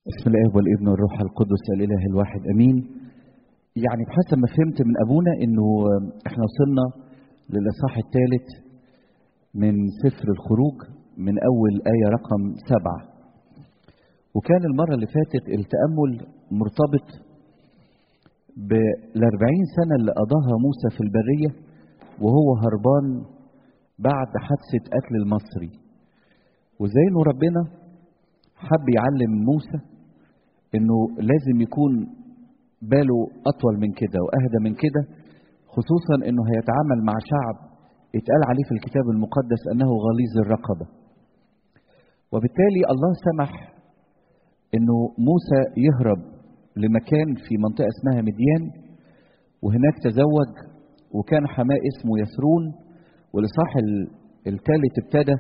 بسم الله والابن والروح القدس الاله الواحد امين يعني بحسب ما فهمت من ابونا انه احنا وصلنا للاصحاح الثالث من سفر الخروج من اول ايه رقم سبعه وكان المره اللي فاتت التامل مرتبط بالاربعين سنه اللي قضاها موسى في البريه وهو هربان بعد حادثه قتل المصري وزي انه ربنا حب يعلم موسى انه لازم يكون باله اطول من كده واهدى من كده خصوصا انه هيتعامل مع شعب اتقال عليه في الكتاب المقدس انه غليظ الرقبه وبالتالي الله سمح انه موسى يهرب لمكان في منطقه اسمها مديان وهناك تزوج وكان حماه اسمه يسرون والاصحاح الثالث ابتدى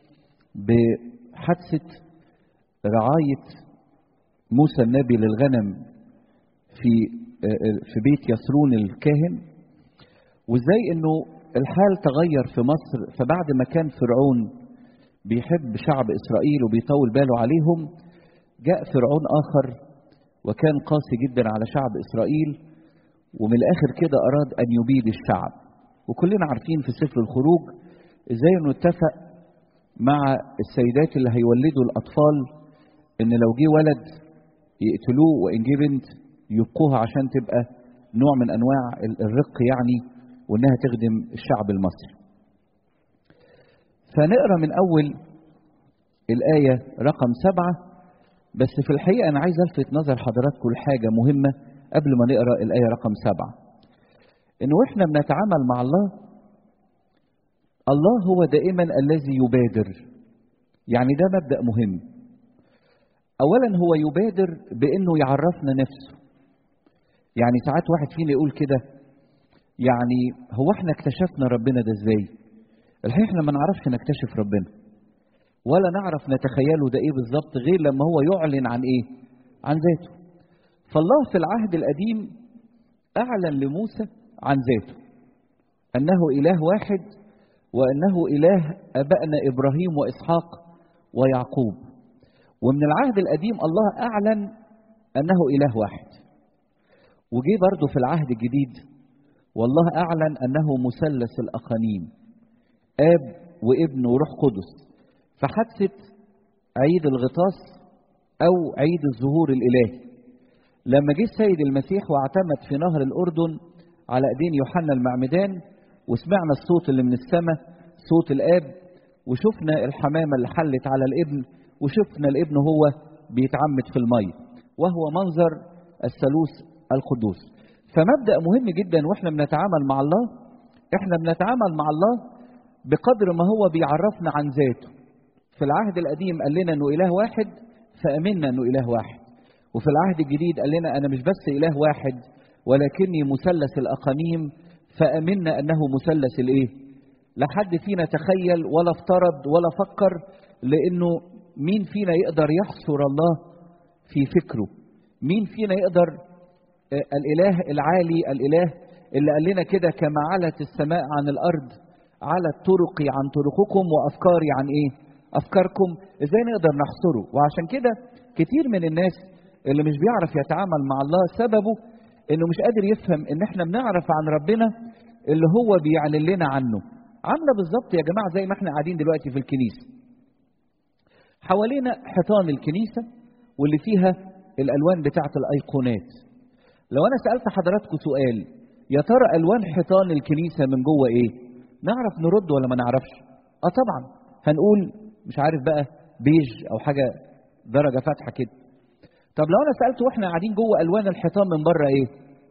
بحادثه رعايه موسى النبي للغنم في في بيت يسرون الكاهن وازاي انه الحال تغير في مصر فبعد ما كان فرعون بيحب شعب اسرائيل وبيطول باله عليهم جاء فرعون اخر وكان قاسي جدا على شعب اسرائيل ومن الاخر كده اراد ان يبيد الشعب وكلنا عارفين في سفر الخروج ازاي انه اتفق مع السيدات اللي هيولدوا الاطفال ان لو جه ولد يقتلوه وان جه بنت يبقوها عشان تبقى نوع من انواع الرق يعني وانها تخدم الشعب المصري. فنقرا من اول الايه رقم سبعه بس في الحقيقه انا عايز الفت نظر حضراتكم لحاجه مهمه قبل ما نقرا الايه رقم سبعه. انه احنا بنتعامل مع الله الله هو دائما الذي يبادر. يعني ده مبدا مهم. اولا هو يبادر بانه يعرفنا نفسه يعني ساعات واحد فينا يقول كده يعني هو احنا اكتشفنا ربنا ده ازاي الحقيقه احنا ما نعرفش نكتشف ربنا ولا نعرف نتخيله ده ايه بالظبط غير لما هو يعلن عن ايه عن ذاته فالله في العهد القديم اعلن لموسى عن ذاته انه اله واحد وانه اله ابائنا ابراهيم واسحاق ويعقوب ومن العهد القديم الله أعلن أنه إله واحد وجي برضه في العهد الجديد والله أعلن أنه مثلث الأقانيم آب وابن وروح قدس فحادثة عيد الغطاس أو عيد الظهور الإلهي لما جه السيد المسيح واعتمد في نهر الأردن على أيدين يوحنا المعمدان وسمعنا الصوت اللي من السماء صوت الآب وشفنا الحمامة اللي حلت على الابن وشفنا الابن هو بيتعمد في المية وهو منظر الثالوث القدوس فمبدأ مهم جدا واحنا بنتعامل مع الله احنا بنتعامل مع الله بقدر ما هو بيعرفنا عن ذاته في العهد القديم قال لنا انه اله واحد فامنا انه اله واحد وفي العهد الجديد قال لنا انا مش بس اله واحد ولكني مثلث الاقانيم فامنا انه مثلث الايه لا حد فينا تخيل ولا افترض ولا فكر لانه مين فينا يقدر يحصر الله في فكره مين فينا يقدر الاله العالي الاله اللي قال لنا كده كما علت السماء عن الارض علت طرقي عن طرقكم وافكاري عن ايه افكاركم ازاي نقدر نحصره وعشان كده كتير من الناس اللي مش بيعرف يتعامل مع الله سببه انه مش قادر يفهم ان احنا بنعرف عن ربنا اللي هو بيعلن لنا عنه عامله بالظبط يا جماعه زي ما احنا قاعدين دلوقتي في الكنيسه حوالينا حيطان الكنيسة واللي فيها الألوان بتاعة الأيقونات لو أنا سألت حضراتكم سؤال يا ترى ألوان حيطان الكنيسة من جوه إيه؟ نعرف نرد ولا ما نعرفش؟ آه طبعا هنقول مش عارف بقى بيج أو حاجة درجة فاتحة كده طب لو أنا سألت وإحنا قاعدين جوه ألوان الحيطان من بره إيه؟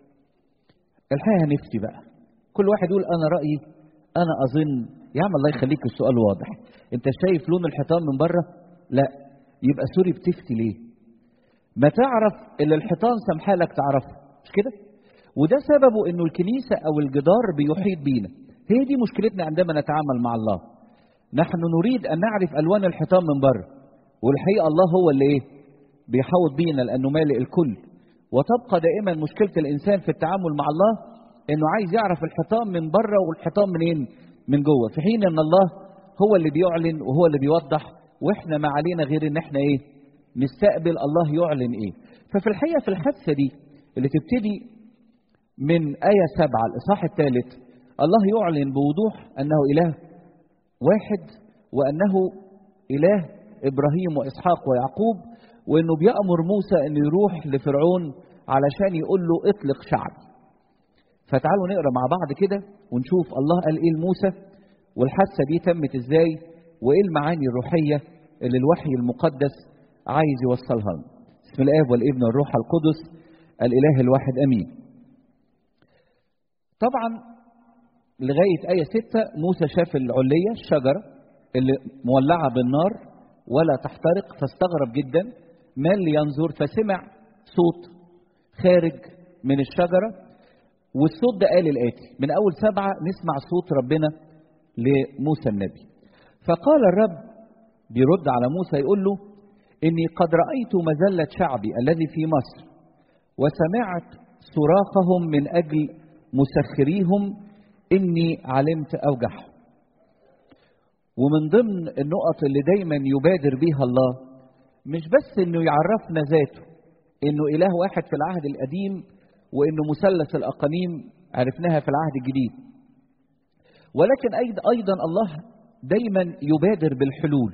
الحقيقة هنفتي بقى كل واحد يقول أنا رأيي أنا أظن يا عم الله يخليك السؤال واضح أنت شايف لون الحيطان من بره؟ لا يبقى سوري بتفتي ليه ما تعرف اللي الحيطان سامحه لك تعرفه مش كده وده سببه انه الكنيسه او الجدار بيحيط بينا هي دي مشكلتنا عندما نتعامل مع الله نحن نريد ان نعرف الوان الحيطان من بره والحقيقه الله هو اللي ايه بيحوط بينا لانه مالئ الكل وتبقى دائما مشكله الانسان في التعامل مع الله انه عايز يعرف الحيطان من بره والحيطان منين من جوه في حين ان الله هو اللي بيعلن وهو اللي بيوضح واحنا ما علينا غير ان احنا ايه نستقبل الله يعلن ايه ففي الحقيقه في الحادثه دي اللي تبتدي من ايه سبعه الاصحاح الثالث الله يعلن بوضوح انه اله واحد وانه اله ابراهيم واسحاق ويعقوب وانه بيامر موسى انه يروح لفرعون علشان يقول له اطلق شعبي فتعالوا نقرا مع بعض كده ونشوف الله قال ايه لموسى والحادثه دي تمت ازاي وايه المعاني الروحيه اللي الوحي المقدس عايز يوصلها لنا بسم الاب والابن والروح القدس الاله الواحد امين طبعا لغايه ايه ستة موسى شاف العليه الشجره اللي مولعه بالنار ولا تحترق فاستغرب جدا مال لينظر فسمع صوت خارج من الشجره والصوت ده قال الآتي من أول سبعة نسمع صوت ربنا لموسى النبي فقال الرب بيرد على موسى يقول له إني قد رأيت مذلة شعبي الذي في مصر وسمعت صراخهم من أجل مسخريهم إني علمت أوجعهم ومن ضمن النقط اللي دايما يبادر بيها الله مش بس انه يعرفنا ذاته انه اله واحد في العهد القديم وانه مثلث الاقانيم عرفناها في العهد الجديد ولكن ايضا الله دايما يبادر بالحلول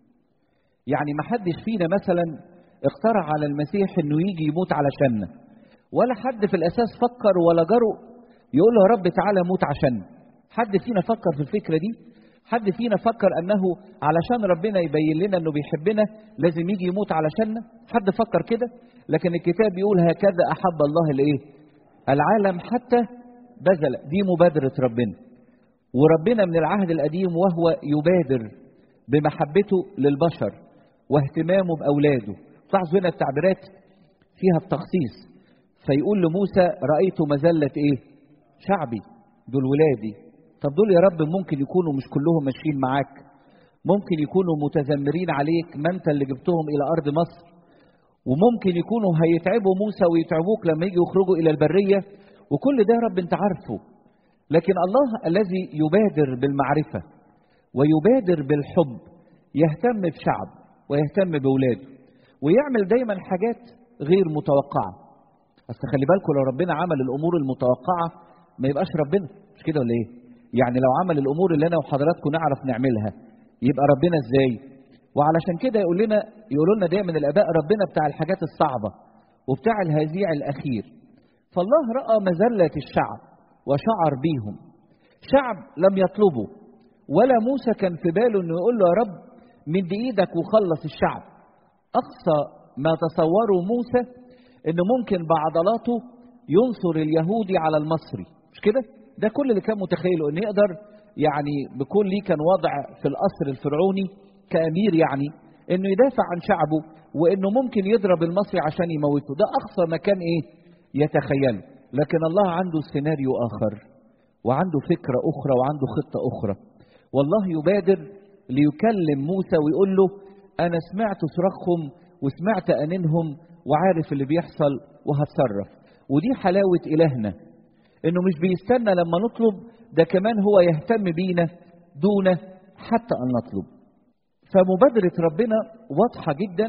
يعني ما حدش فينا مثلا اقترح على المسيح انه يجي يموت علشاننا ولا حد في الاساس فكر ولا جرؤ يقول له يا رب تعالى موت عشاننا حد فينا فكر في الفكره دي حد فينا فكر انه علشان ربنا يبين لنا انه بيحبنا لازم يجي يموت علشاننا حد فكر كده لكن الكتاب بيقول هكذا احب الله الايه العالم حتى بذل دي مبادره ربنا وربنا من العهد القديم وهو يبادر بمحبته للبشر واهتمامه باولاده تلاحظوا هنا التعبيرات فيها التخصيص فيقول لموسى رايت مذله ايه شعبي دول ولادي طب دول يا رب ممكن يكونوا مش كلهم ماشيين معاك ممكن يكونوا متذمرين عليك ما انت اللي جبتهم الى ارض مصر وممكن يكونوا هيتعبوا موسى ويتعبوك لما يجوا يخرجوا الى البريه وكل ده يا رب انت عارفه لكن الله الذي يبادر بالمعرفه ويبادر بالحب يهتم بشعب ويهتم باولاده ويعمل دايما حاجات غير متوقعه اصل خلي بالكم لو ربنا عمل الامور المتوقعه ما يبقاش ربنا مش كده ولا ايه يعني لو عمل الامور اللي انا وحضراتكم نعرف نعملها يبقى ربنا ازاي وعلشان كده يقول لنا يقولوا لنا دايما الاباء ربنا بتاع الحاجات الصعبه وبتاع الهزيع الاخير فالله راى مذله الشعب وشعر بيهم شعب لم يطلبوا ولا موسى كان في باله انه يقول له يا رب مد ايدك وخلص الشعب اقصى ما تصوره موسى انه ممكن بعضلاته ينصر اليهودي على المصري مش كده ده كل اللي كان متخيله انه يقدر يعني بكون ليه كان وضع في القصر الفرعوني كامير يعني انه يدافع عن شعبه وانه ممكن يضرب المصري عشان يموته ده اقصى ما كان ايه يتخيله لكن الله عنده سيناريو اخر وعنده فكره اخرى وعنده خطه اخرى والله يبادر ليكلم موسى ويقول له انا سمعت صراخهم وسمعت انينهم وعارف اللي بيحصل وهتصرف ودي حلاوه الهنا انه مش بيستنى لما نطلب ده كمان هو يهتم بينا دون حتى ان نطلب فمبادرة ربنا واضحة جدا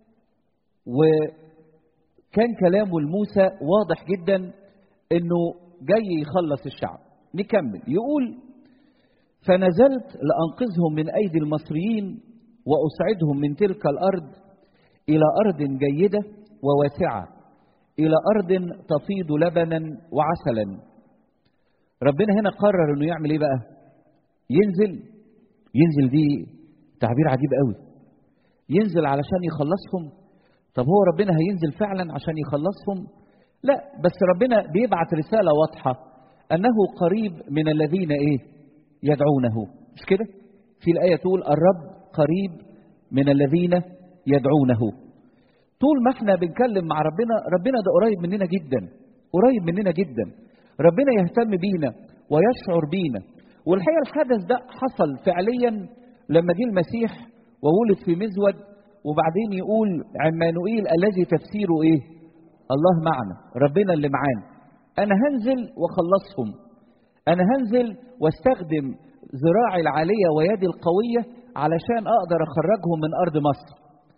وكان كلامه لموسى واضح جدا انه جاي يخلص الشعب نكمل يقول فنزلت لأنقذهم من أيدي المصريين وأسعدهم من تلك الأرض إلى أرض جيدة وواسعة إلى أرض تفيض لبنا وعسلا ربنا هنا قرر إنه يعمل إيه بقى؟ ينزل ينزل دي تعبير عجيب قوي ينزل علشان يخلصهم طب هو ربنا هينزل فعلا عشان يخلصهم لا بس ربنا بيبعت رسالة واضحة أنه قريب من الذين إيه يدعونه مش كده في الآية تقول الرب قريب من الذين يدعونه طول ما احنا بنتكلم مع ربنا ربنا ده قريب مننا جدا قريب مننا جدا ربنا يهتم بينا ويشعر بينا والحقيقة الحدث ده حصل فعليا لما جه المسيح وولد في مزود وبعدين يقول عمانوئيل الذي تفسيره ايه الله معنا ربنا اللي معانا انا هنزل واخلصهم انا هنزل واستخدم ذراعي العاليه ويدي القويه علشان اقدر اخرجهم من ارض مصر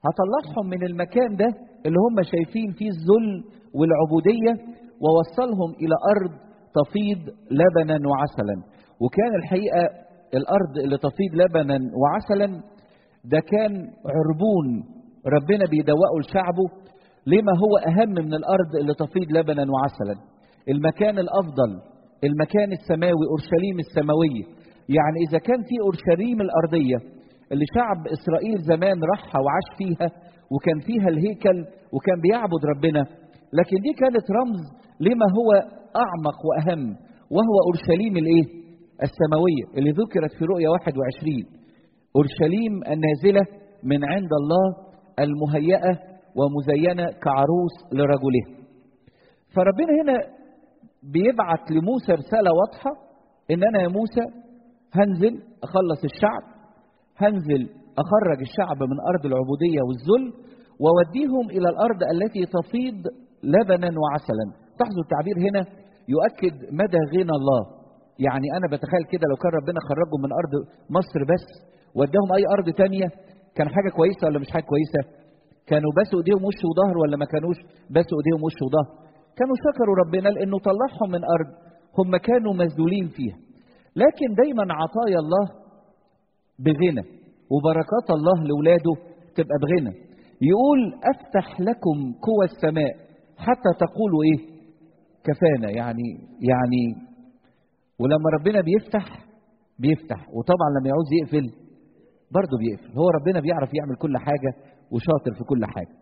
هطلعهم من المكان ده اللي هم شايفين فيه الذل والعبودية ووصلهم إلى أرض تفيض لبنا وعسلا وكان الحقيقة الأرض اللي تفيض لبنا وعسلا ده كان عربون ربنا بيدوقه لشعبه لما هو أهم من الأرض اللي تفيض لبنا وعسلا المكان الأفضل المكان السماوي أورشليم السماوية يعني إذا كان في أورشليم الأرضية اللي شعب إسرائيل زمان راحها وعاش فيها وكان فيها الهيكل وكان بيعبد ربنا لكن دي كانت رمز لما هو أعمق وأهم وهو أورشليم الإيه؟ السماوية اللي ذكرت في رؤيا 21 أورشليم النازلة من عند الله المهيئة ومزينة كعروس لرجله فربنا هنا بيبعت لموسى رسالة واضحة إن أنا يا موسى هنزل أخلص الشعب هنزل أخرج الشعب من أرض العبودية والذل ووديهم إلى الأرض التي تفيض لبنا وعسلا تحظوا التعبير هنا يؤكد مدى غنى الله يعني أنا بتخيل كده لو كان ربنا خرجهم من أرض مصر بس وداهم أي أرض تانية كان حاجة كويسة ولا مش حاجة كويسة كانوا بسوا ايديهم وش وظهر ولا ما كانوش بسوا ايديهم وش وظهر كانوا شكروا ربنا لانه طلعهم من ارض هم كانوا مذلولين فيها لكن دايما عطايا الله بغنى وبركات الله لاولاده تبقى بغنى يقول افتح لكم قوى السماء حتى تقولوا ايه كفانا يعني يعني ولما ربنا بيفتح بيفتح وطبعا لما يعوز يقفل برضه بيقفل هو ربنا بيعرف يعمل كل حاجه وشاطر في كل حاجه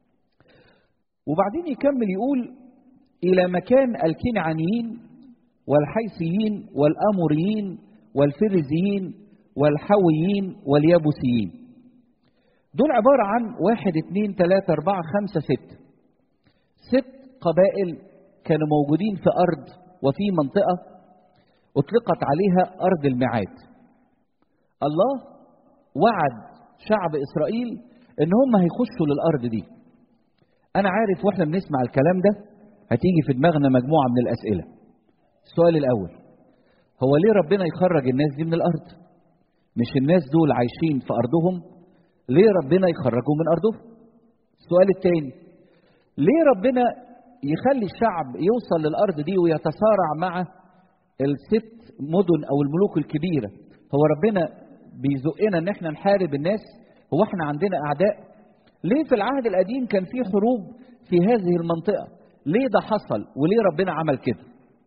وبعدين يكمل يقول الى مكان الكنعانيين والحيثيين والاموريين والفرزيين والحويين واليابوسيين دول عبارة عن واحد اتنين تلاتة أربعة خمسة ستة ست قبائل كانوا موجودين في أرض وفي منطقة أطلقت عليها أرض الميعاد الله وعد شعب إسرائيل إن هم هيخشوا للأرض دي أنا عارف وإحنا بنسمع الكلام ده هتيجي في دماغنا مجموعة من الأسئلة السؤال الأول هو ليه ربنا يخرج الناس دي من الأرض مش الناس دول عايشين في أرضهم ليه ربنا يخرجهم من أرضهم السؤال الثاني ليه ربنا يخلي الشعب يوصل للأرض دي ويتصارع مع الست مدن أو الملوك الكبيرة هو ربنا بيزقنا ان احنا نحارب الناس هو احنا عندنا اعداء ليه في العهد القديم كان في حروب في هذه المنطقه ليه ده حصل وليه ربنا عمل كده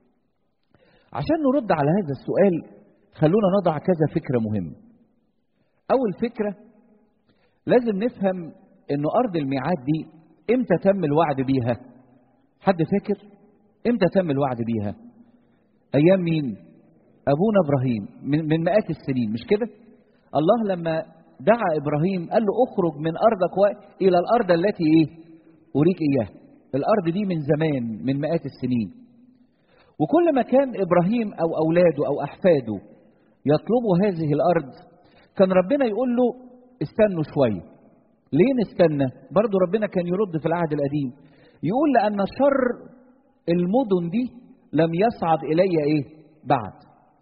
عشان نرد على هذا السؤال خلونا نضع كذا فكره مهمه اول فكره لازم نفهم انه ارض الميعاد دي امتى تم الوعد بيها حد فاكر امتى تم الوعد بيها ايام مين ابونا ابراهيم من, من مئات السنين مش كده الله لما دعا ابراهيم قال له اخرج من ارضك و... الى الارض التي ايه اريك اياها الارض دي من زمان من مئات السنين وكل ما كان ابراهيم او اولاده او احفاده يطلبوا هذه الارض كان ربنا يقول له استنوا شويه ليه نستنى برضو ربنا كان يرد في العهد القديم يقول لان شر المدن دي لم يصعد الي ايه بعد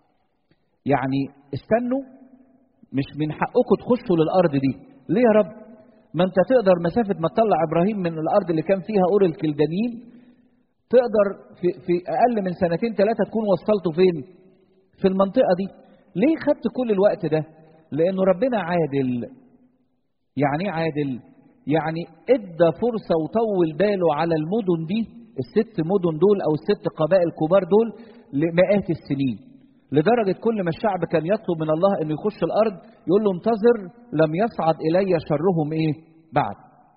يعني استنوا مش من حقكم تخشوا للارض دي ليه يا رب ما انت تقدر مسافه ما تطلع ابراهيم من الارض اللي كان فيها اور الكلدانيين تقدر في, في اقل من سنتين ثلاثه تكون وصلته فين في المنطقه دي ليه خدت كل الوقت ده لانه ربنا عادل يعني ايه عادل يعني ادى فرصه وطول باله على المدن دي الست مدن دول او الست قبائل كبار دول لمئات السنين لدرجة كل ما الشعب كان يطلب من الله انه يخش الارض يقول له انتظر لم يصعد الي شرهم ايه بعد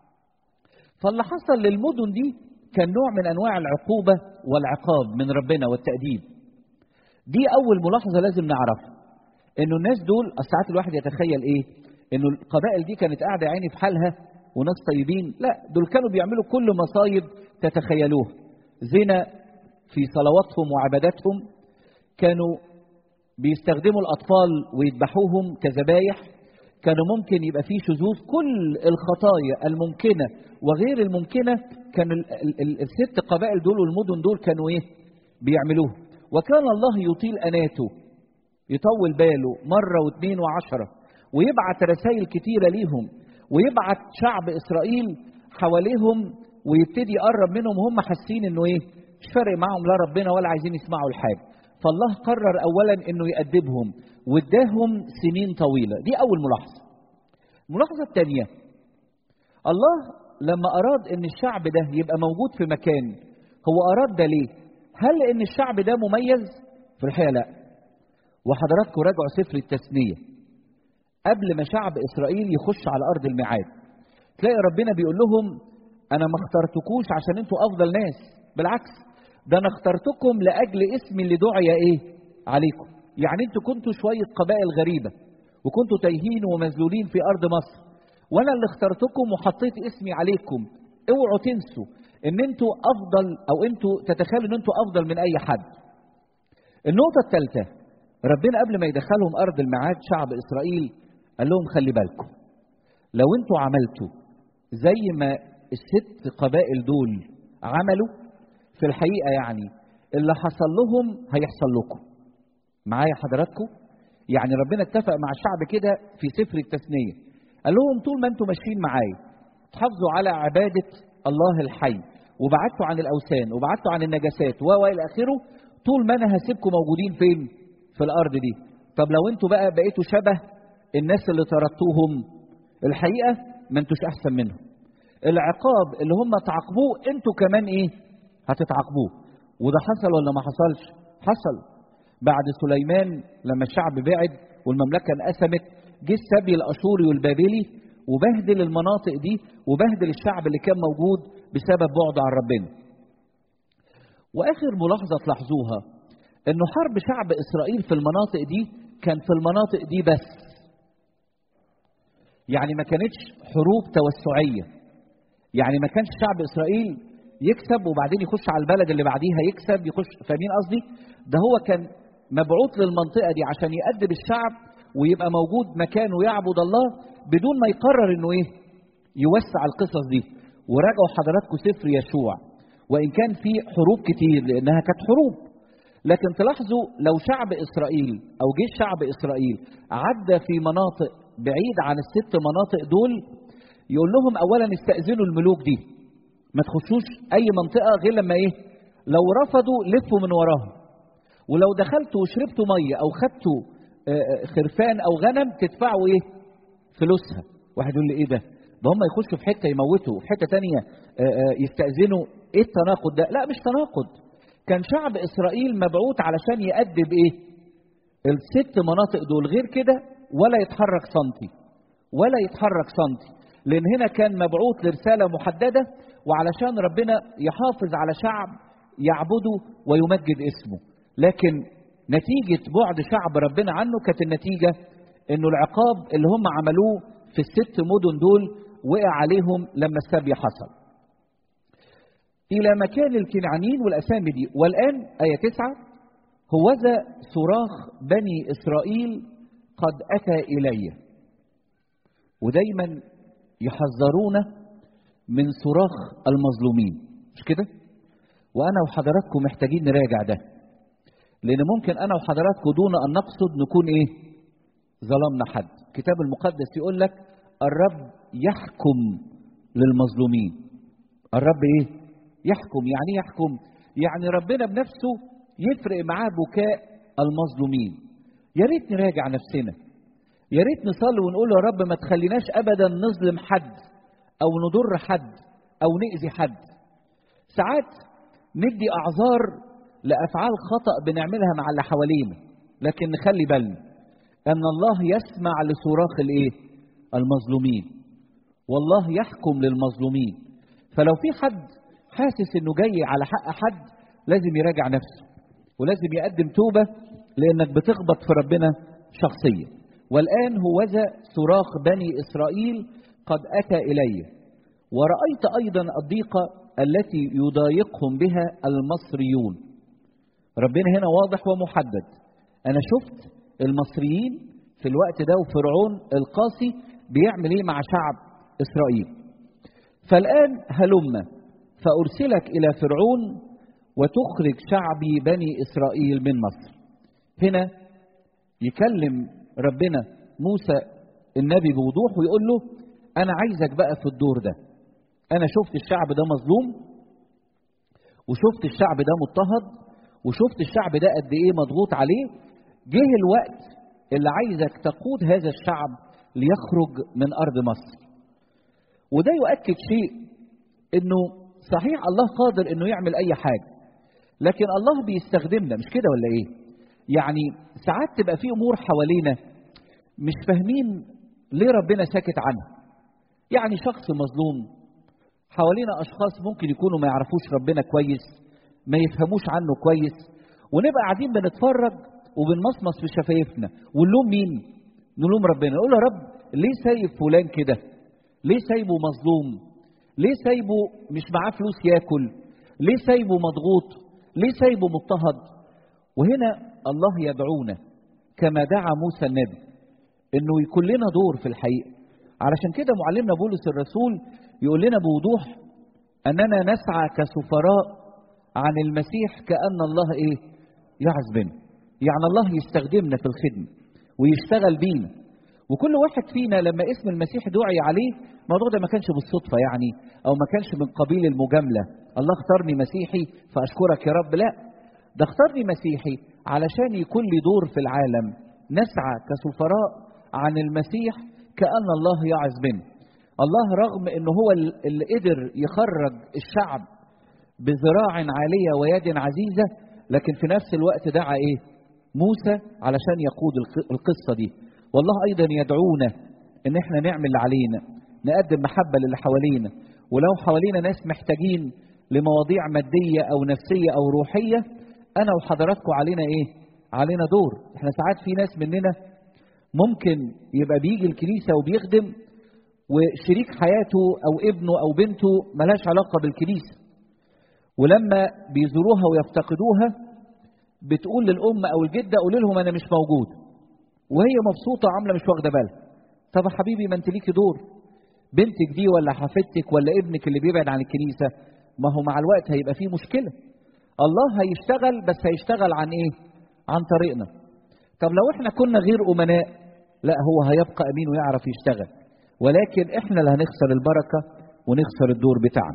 فاللي حصل للمدن دي كان نوع من انواع العقوبة والعقاب من ربنا والتأديب دي اول ملاحظة لازم نعرفها انه الناس دول ساعات الواحد يتخيل ايه انه القبائل دي كانت قاعدة عيني في حالها وناس طيبين لا دول كانوا بيعملوا كل مصايب تتخيلوها زنا في صلواتهم وعباداتهم كانوا بيستخدموا الأطفال ويذبحوهم كذبايح كانوا ممكن يبقى فيه شذوذ كل الخطايا الممكنة وغير الممكنة كان ال ال الست قبائل دول والمدن دول كانوا ايه بيعملوه وكان الله يطيل أناته يطول باله مرة واثنين وعشرة ويبعت رسائل كتيرة ليهم ويبعت شعب اسرائيل حواليهم ويبتدي يقرب منهم وهم حاسين انه ايه مش فارق معاهم لا ربنا ولا عايزين يسمعوا الحاجه فالله قرر اولا انه يأدبهم واداهم سنين طويله دي اول ملاحظه الملاحظه الثانيه الله لما اراد ان الشعب ده يبقى موجود في مكان هو اراد ده ليه هل لان الشعب ده مميز في الحقيقه لا وحضراتكم راجعوا سفر التثنيه قبل ما شعب اسرائيل يخش على ارض الميعاد تلاقي ربنا بيقول لهم انا ما اخترتكوش عشان انتوا افضل ناس بالعكس ده انا اخترتكم لاجل اسمي اللي دعي ايه عليكم يعني انتوا كنتوا شويه قبائل غريبه وكنتوا تايهين ومذلولين في ارض مصر وانا اللي اخترتكم وحطيت اسمي عليكم اوعوا تنسوا ان انتوا افضل او انتوا تتخيلوا ان انتوا افضل من اي حد النقطه الثالثه ربنا قبل ما يدخلهم ارض الميعاد شعب اسرائيل قال لهم خلي بالكم لو انتوا عملتوا زي ما الست قبائل دول عملوا في الحقيقه يعني اللي حصل لهم هيحصل لكم معايا حضراتكم يعني ربنا اتفق مع الشعب كده في سفر التثنيه قال لهم طول ما انتم ماشيين معايا تحافظوا على عباده الله الحي وبعدتوا عن الاوثان وبعدتوا عن النجاسات و الى اخره طول ما انا هسيبكم موجودين فين في الارض دي طب لو انتوا بقى بقيتوا شبه الناس اللي طردتوهم الحقيقه ما انتوش احسن منهم العقاب اللي هم تعاقبوه انتوا كمان ايه هتتعاقبوه وده حصل ولا ما حصلش حصل بعد سليمان لما الشعب بعد والمملكه انقسمت جه السبي الاشوري والبابلي وبهدل المناطق دي وبهدل الشعب اللي كان موجود بسبب بعده عن ربنا واخر ملاحظه تلاحظوها انه حرب شعب اسرائيل في المناطق دي كان في المناطق دي بس يعني ما كانتش حروب توسعيه يعني ما كانش شعب اسرائيل يكسب وبعدين يخش على البلد اللي بعديها يكسب يخش فاهمين قصدي ده هو كان مبعوث للمنطقه دي عشان يأدب الشعب ويبقى موجود مكانه يعبد الله بدون ما يقرر انه ايه يوسع القصص دي وراجعوا حضراتكم سفر يشوع وان كان في حروب كتير لانها كانت حروب لكن تلاحظوا لو شعب اسرائيل او جيش شعب اسرائيل عدى في مناطق بعيد عن الست مناطق دول يقول لهم اولا استاذنوا الملوك دي ما تخشوش اي منطقه غير لما ايه لو رفضوا لفوا من وراهم ولو دخلتوا وشربتوا ميه او خدتوا خرفان او غنم تدفعوا ايه فلوسها واحد يقول لي ايه ده ده هم يخشوا في حته يموتوا وفي حته تانية يستاذنوا ايه التناقض ده لا مش تناقض كان شعب اسرائيل مبعوث علشان يأدب ايه الست مناطق دول غير كده ولا يتحرك سنتي ولا يتحرك سنتي لان هنا كان مبعوث لرساله محدده وعلشان ربنا يحافظ على شعب يعبده ويمجد اسمه لكن نتيجة بعد شعب ربنا عنه كانت النتيجة انه العقاب اللي هم عملوه في الست مدن دول وقع عليهم لما السبي حصل إلى مكان الكنعانيين والأسامي دي والآن آية تسعة هوذا صراخ بني إسرائيل قد أتى إلي ودايما يحذرونا من صراخ المظلومين مش كده وأنا وحضراتكم محتاجين نراجع ده لان ممكن انا وحضراتكم دون ان نقصد نكون ايه ظلمنا حد الكتاب المقدس يقول لك الرب يحكم للمظلومين الرب ايه يحكم يعني ايه يحكم يعني ربنا بنفسه يفرق معاه بكاء المظلومين يا ريت نراجع نفسنا يا ريت نصلي ونقول يا رب ما تخليناش ابدا نظلم حد او نضر حد او نأذي حد ساعات ندي اعذار لافعال خطا بنعملها مع اللي حوالينا لكن نخلي بالنا ان الله يسمع لصراخ الايه المظلومين والله يحكم للمظلومين فلو في حد حاسس انه جاي على حق حد لازم يراجع نفسه ولازم يقدم توبه لانك بتخبط في ربنا شخصيا والان هوذا صراخ بني اسرائيل قد اتى الي ورايت ايضا الضيقه التي يضايقهم بها المصريون ربنا هنا واضح ومحدد انا شفت المصريين في الوقت ده وفرعون القاسي بيعمل ايه مع شعب اسرائيل فالان هلم فارسلك الى فرعون وتخرج شعبي بني اسرائيل من مصر هنا يكلم ربنا موسى النبي بوضوح ويقول له انا عايزك بقى في الدور ده انا شفت الشعب ده مظلوم وشفت الشعب ده مضطهد وشفت الشعب ده قد ايه مضغوط عليه جه الوقت اللي عايزك تقود هذا الشعب ليخرج من ارض مصر وده يؤكد شيء انه صحيح الله قادر انه يعمل اي حاجه لكن الله بيستخدمنا مش كده ولا ايه يعني ساعات تبقى في امور حوالينا مش فاهمين ليه ربنا ساكت عنها يعني شخص مظلوم حوالينا اشخاص ممكن يكونوا ما يعرفوش ربنا كويس ما يفهموش عنه كويس ونبقى قاعدين بنتفرج وبنمصمص في شفايفنا ونلوم مين نلوم ربنا نقول يا رب ليه سايب فلان كده ليه سايبه مظلوم ليه سايبه مش معاه فلوس ياكل ليه سايبه مضغوط ليه سايبه مضطهد وهنا الله يدعونا كما دعا موسى النبي انه يكون لنا دور في الحقيقه علشان كده معلمنا بولس الرسول يقول لنا بوضوح اننا نسعى كسفراء عن المسيح كان الله ايه يعز بنا يعني الله يستخدمنا في الخدمه ويشتغل بينا وكل واحد فينا لما اسم المسيح دعي عليه الموضوع ده ما كانش بالصدفه يعني او ما كانش من قبيل المجامله الله اختارني مسيحي فاشكرك يا رب لا ده اختارني مسيحي علشان يكون لي دور في العالم نسعى كسفراء عن المسيح كأن الله يعز بنا الله رغم انه هو اللي قدر يخرج الشعب بذراع عالية ويد عزيزة لكن في نفس الوقت دعا ايه موسى علشان يقود القصة دي والله ايضا يدعونا ان احنا نعمل اللي علينا نقدم محبة للي حوالينا ولو حوالينا ناس محتاجين لمواضيع مادية او نفسية او روحية انا وحضراتكم علينا ايه علينا دور احنا ساعات في ناس مننا ممكن يبقى بيجي الكنيسة وبيخدم وشريك حياته أو ابنه أو بنته ملهاش علاقة بالكنيسة ولما بيزوروها ويفتقدوها بتقول للأم أو الجدة قولي لهم أنا مش موجود وهي مبسوطة عاملة مش واخدة بالها طب يا حبيبي ما أنت ليكي دور بنتك دي ولا حفيدتك ولا ابنك اللي بيبعد عن الكنيسة ما هو مع الوقت هيبقى فيه مشكلة الله هيشتغل بس هيشتغل عن إيه؟ عن طريقنا طب لو احنا كنا غير أمناء لا هو هيبقى امين ويعرف يشتغل ولكن احنا اللي هنخسر البركه ونخسر الدور بتاعنا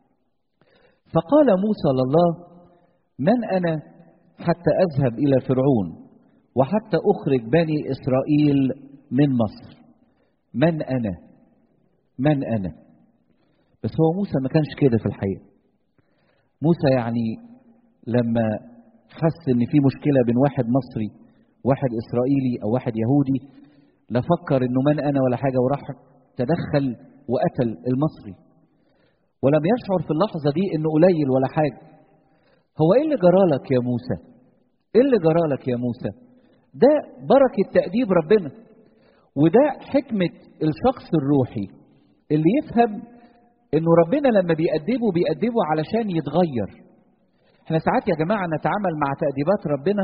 فقال موسى لله من انا حتى اذهب الى فرعون وحتى اخرج بني اسرائيل من مصر من انا من انا بس هو موسى ما كانش كده في الحقيقه موسى يعني لما حس ان في مشكله بين واحد مصري واحد اسرائيلي او واحد يهودي لا فكر انه من انا ولا حاجه وراح تدخل وقتل المصري ولم يشعر في اللحظه دي انه قليل ولا حاجه هو ايه اللي جرالك يا موسى ايه اللي جرالك يا موسى ده بركه تاديب ربنا وده حكمه الشخص الروحي اللي يفهم انه ربنا لما بيأدبه بيأدبه علشان يتغير احنا ساعات يا جماعه نتعامل مع تأديبات ربنا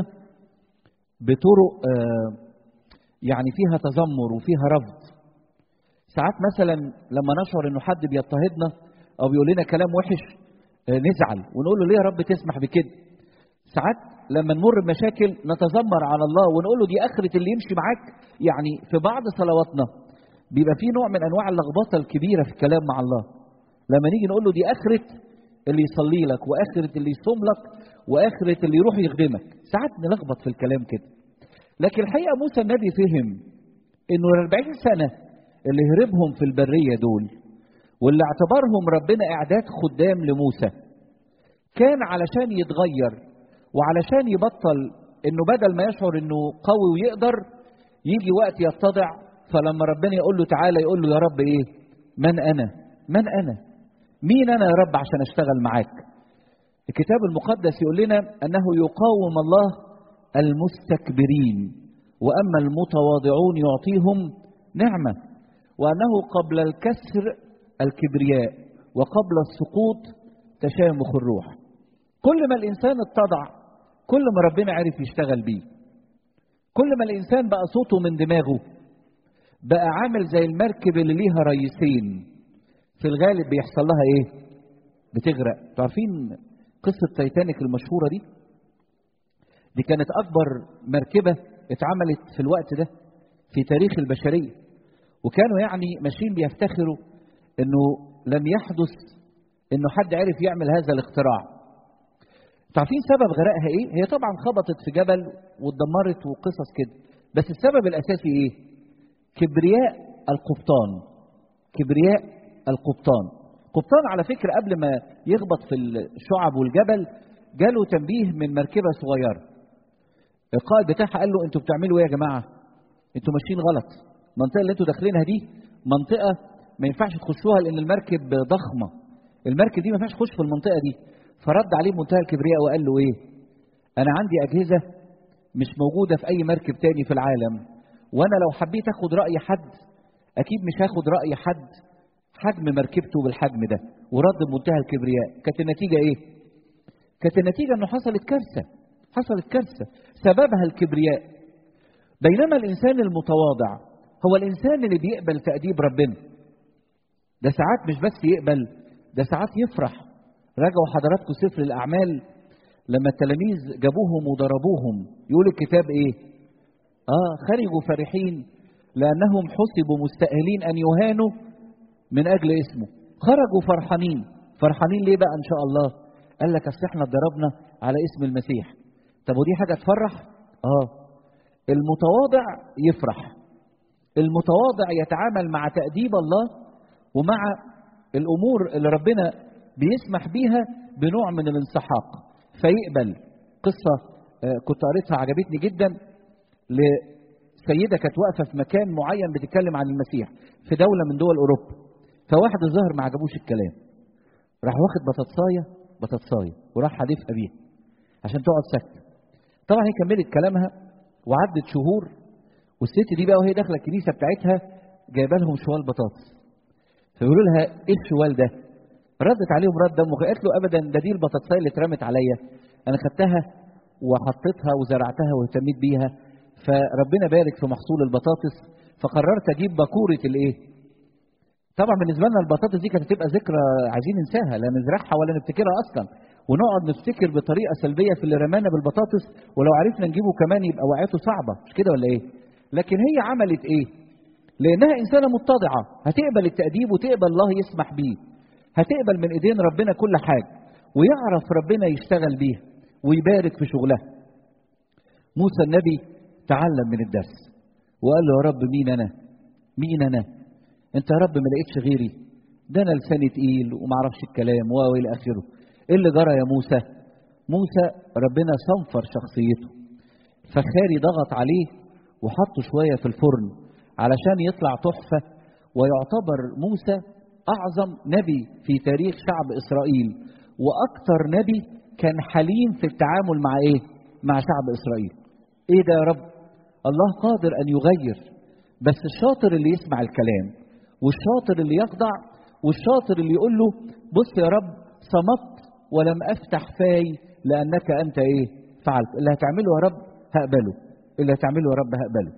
بطرق آه يعني فيها تذمر وفيها رفض ساعات مثلا لما نشعر انه حد بيضطهدنا او بيقول لنا كلام وحش نزعل ونقول له ليه يا رب تسمح بكده ساعات لما نمر بمشاكل نتذمر على الله ونقول له دي اخره اللي يمشي معاك يعني في بعض صلواتنا بيبقى في نوع من انواع اللخبطه الكبيره في الكلام مع الله لما نيجي نقول له دي اخره اللي يصلي لك واخره اللي يصوم لك واخره اللي يروح يخدمك ساعات نلخبط في الكلام كده لكن الحقيقه موسى النبي فهم انه ال 40 سنه اللي هربهم في البريه دول واللي اعتبرهم ربنا اعداد خدام لموسى كان علشان يتغير وعلشان يبطل انه بدل ما يشعر انه قوي ويقدر يجي وقت يتضع فلما ربنا يقول له تعالى يقول له يا رب ايه من انا من انا مين انا يا رب عشان اشتغل معاك الكتاب المقدس يقول لنا انه يقاوم الله المستكبرين واما المتواضعون يعطيهم نعمه وانه قبل الكسر الكبرياء وقبل السقوط تشامخ الروح كل ما الانسان اتضع كل ما ربنا عرف يشتغل بيه كل ما الانسان بقى صوته من دماغه بقى عامل زي المركب اللي ليها رئيسين في الغالب بيحصل لها ايه بتغرق عارفين قصه تايتانيك المشهوره دي دي كانت اكبر مركبه اتعملت في الوقت ده في تاريخ البشريه وكانوا يعني ماشيين بيفتخروا انه لم يحدث انه حد عرف يعمل هذا الاختراع تعرفين سبب غرقها ايه هي طبعا خبطت في جبل واتدمرت وقصص كده بس السبب الاساسي ايه كبرياء القبطان كبرياء القبطان قبطان على فكره قبل ما يخبط في الشعب والجبل جاله تنبيه من مركبه صغيره القائد بتاعها قال له انتوا بتعملوا ايه يا جماعه انتوا ماشيين غلط المنطقه اللي انتوا داخلينها دي منطقه ما ينفعش تخشوها لان المركب ضخمه المركب دي ما ينفعش تخش في المنطقه دي فرد عليه بمنتهى الكبرياء وقال له ايه انا عندي اجهزه مش موجوده في اي مركب تاني في العالم وانا لو حبيت اخد راي حد اكيد مش هاخد راي حد حجم مركبته بالحجم ده ورد بمنتهى الكبرياء كانت النتيجه ايه كانت النتيجه انه حصلت كارثه حصلت كارثه سببها الكبرياء بينما الانسان المتواضع هو الانسان اللي بيقبل تاديب ربنا ده ساعات مش بس يقبل ده ساعات يفرح راجعوا حضراتكم سفر الاعمال لما التلاميذ جابوهم وضربوهم يقول الكتاب ايه اه خرجوا فرحين لانهم حسبوا مستاهلين ان يهانوا من اجل اسمه خرجوا فرحانين فرحانين ليه بقى ان شاء الله قال لك اصل احنا اتضربنا على اسم المسيح طب ودي حاجه تفرح اه المتواضع يفرح المتواضع يتعامل مع تأديب الله ومع الأمور اللي ربنا بيسمح بيها بنوع من الانسحاق فيقبل قصة كنت قريتها عجبتني جدا لسيدة كانت واقفة في مكان معين بتتكلم عن المسيح في دولة من دول أوروبا فواحد الظاهر ما عجبوش الكلام راح واخد بطاطساية بطاطساية وراح حادفها بيها عشان تقعد ساكتة طبعا هي كملت كلامها وعدت شهور والست دي بقى وهي داخله الكنيسه بتاعتها جايبه لهم شوال بطاطس فيقولوا لها ايه الشوال ده؟ ردت عليهم رد دم قالت له ابدا ده دي البطاطسايه اللي اترمت عليا انا خدتها وحطيتها وزرعتها واهتميت بيها فربنا بارك في محصول البطاطس فقررت اجيب باكوره الايه؟ طبعا بالنسبه لنا البطاطس دي كانت هتبقى ذكرى عايزين ننساها لا نزرعها ولا نفتكرها اصلا ونقعد نفتكر بطريقه سلبيه في اللي رمانا بالبطاطس ولو عرفنا نجيبه كمان يبقى وقعته صعبه مش كده ولا ايه؟ لكن هي عملت ايه؟ لانها انسانه متضعه هتقبل التاديب وتقبل الله يسمح بيه هتقبل من ايدين ربنا كل حاجه ويعرف ربنا يشتغل بيها ويبارك في شغلها موسى النبي تعلم من الدرس وقال له يا رب مين انا مين انا انت يا رب ما لقيتش غيري ده انا لساني تقيل وما اعرفش الكلام والى اخره ايه اللي جرى يا موسى موسى ربنا صنفر شخصيته فخاري ضغط عليه وحطه شويه في الفرن علشان يطلع تحفه ويعتبر موسى اعظم نبي في تاريخ شعب اسرائيل واكثر نبي كان حليم في التعامل مع ايه مع شعب اسرائيل ايه ده يا رب الله قادر ان يغير بس الشاطر اللي يسمع الكلام والشاطر اللي يخضع والشاطر اللي يقول له بص يا رب صمت ولم افتح فاي لانك انت ايه فعلت اللي هتعمله يا رب هقبله اللي هتعمله يا رب هقبله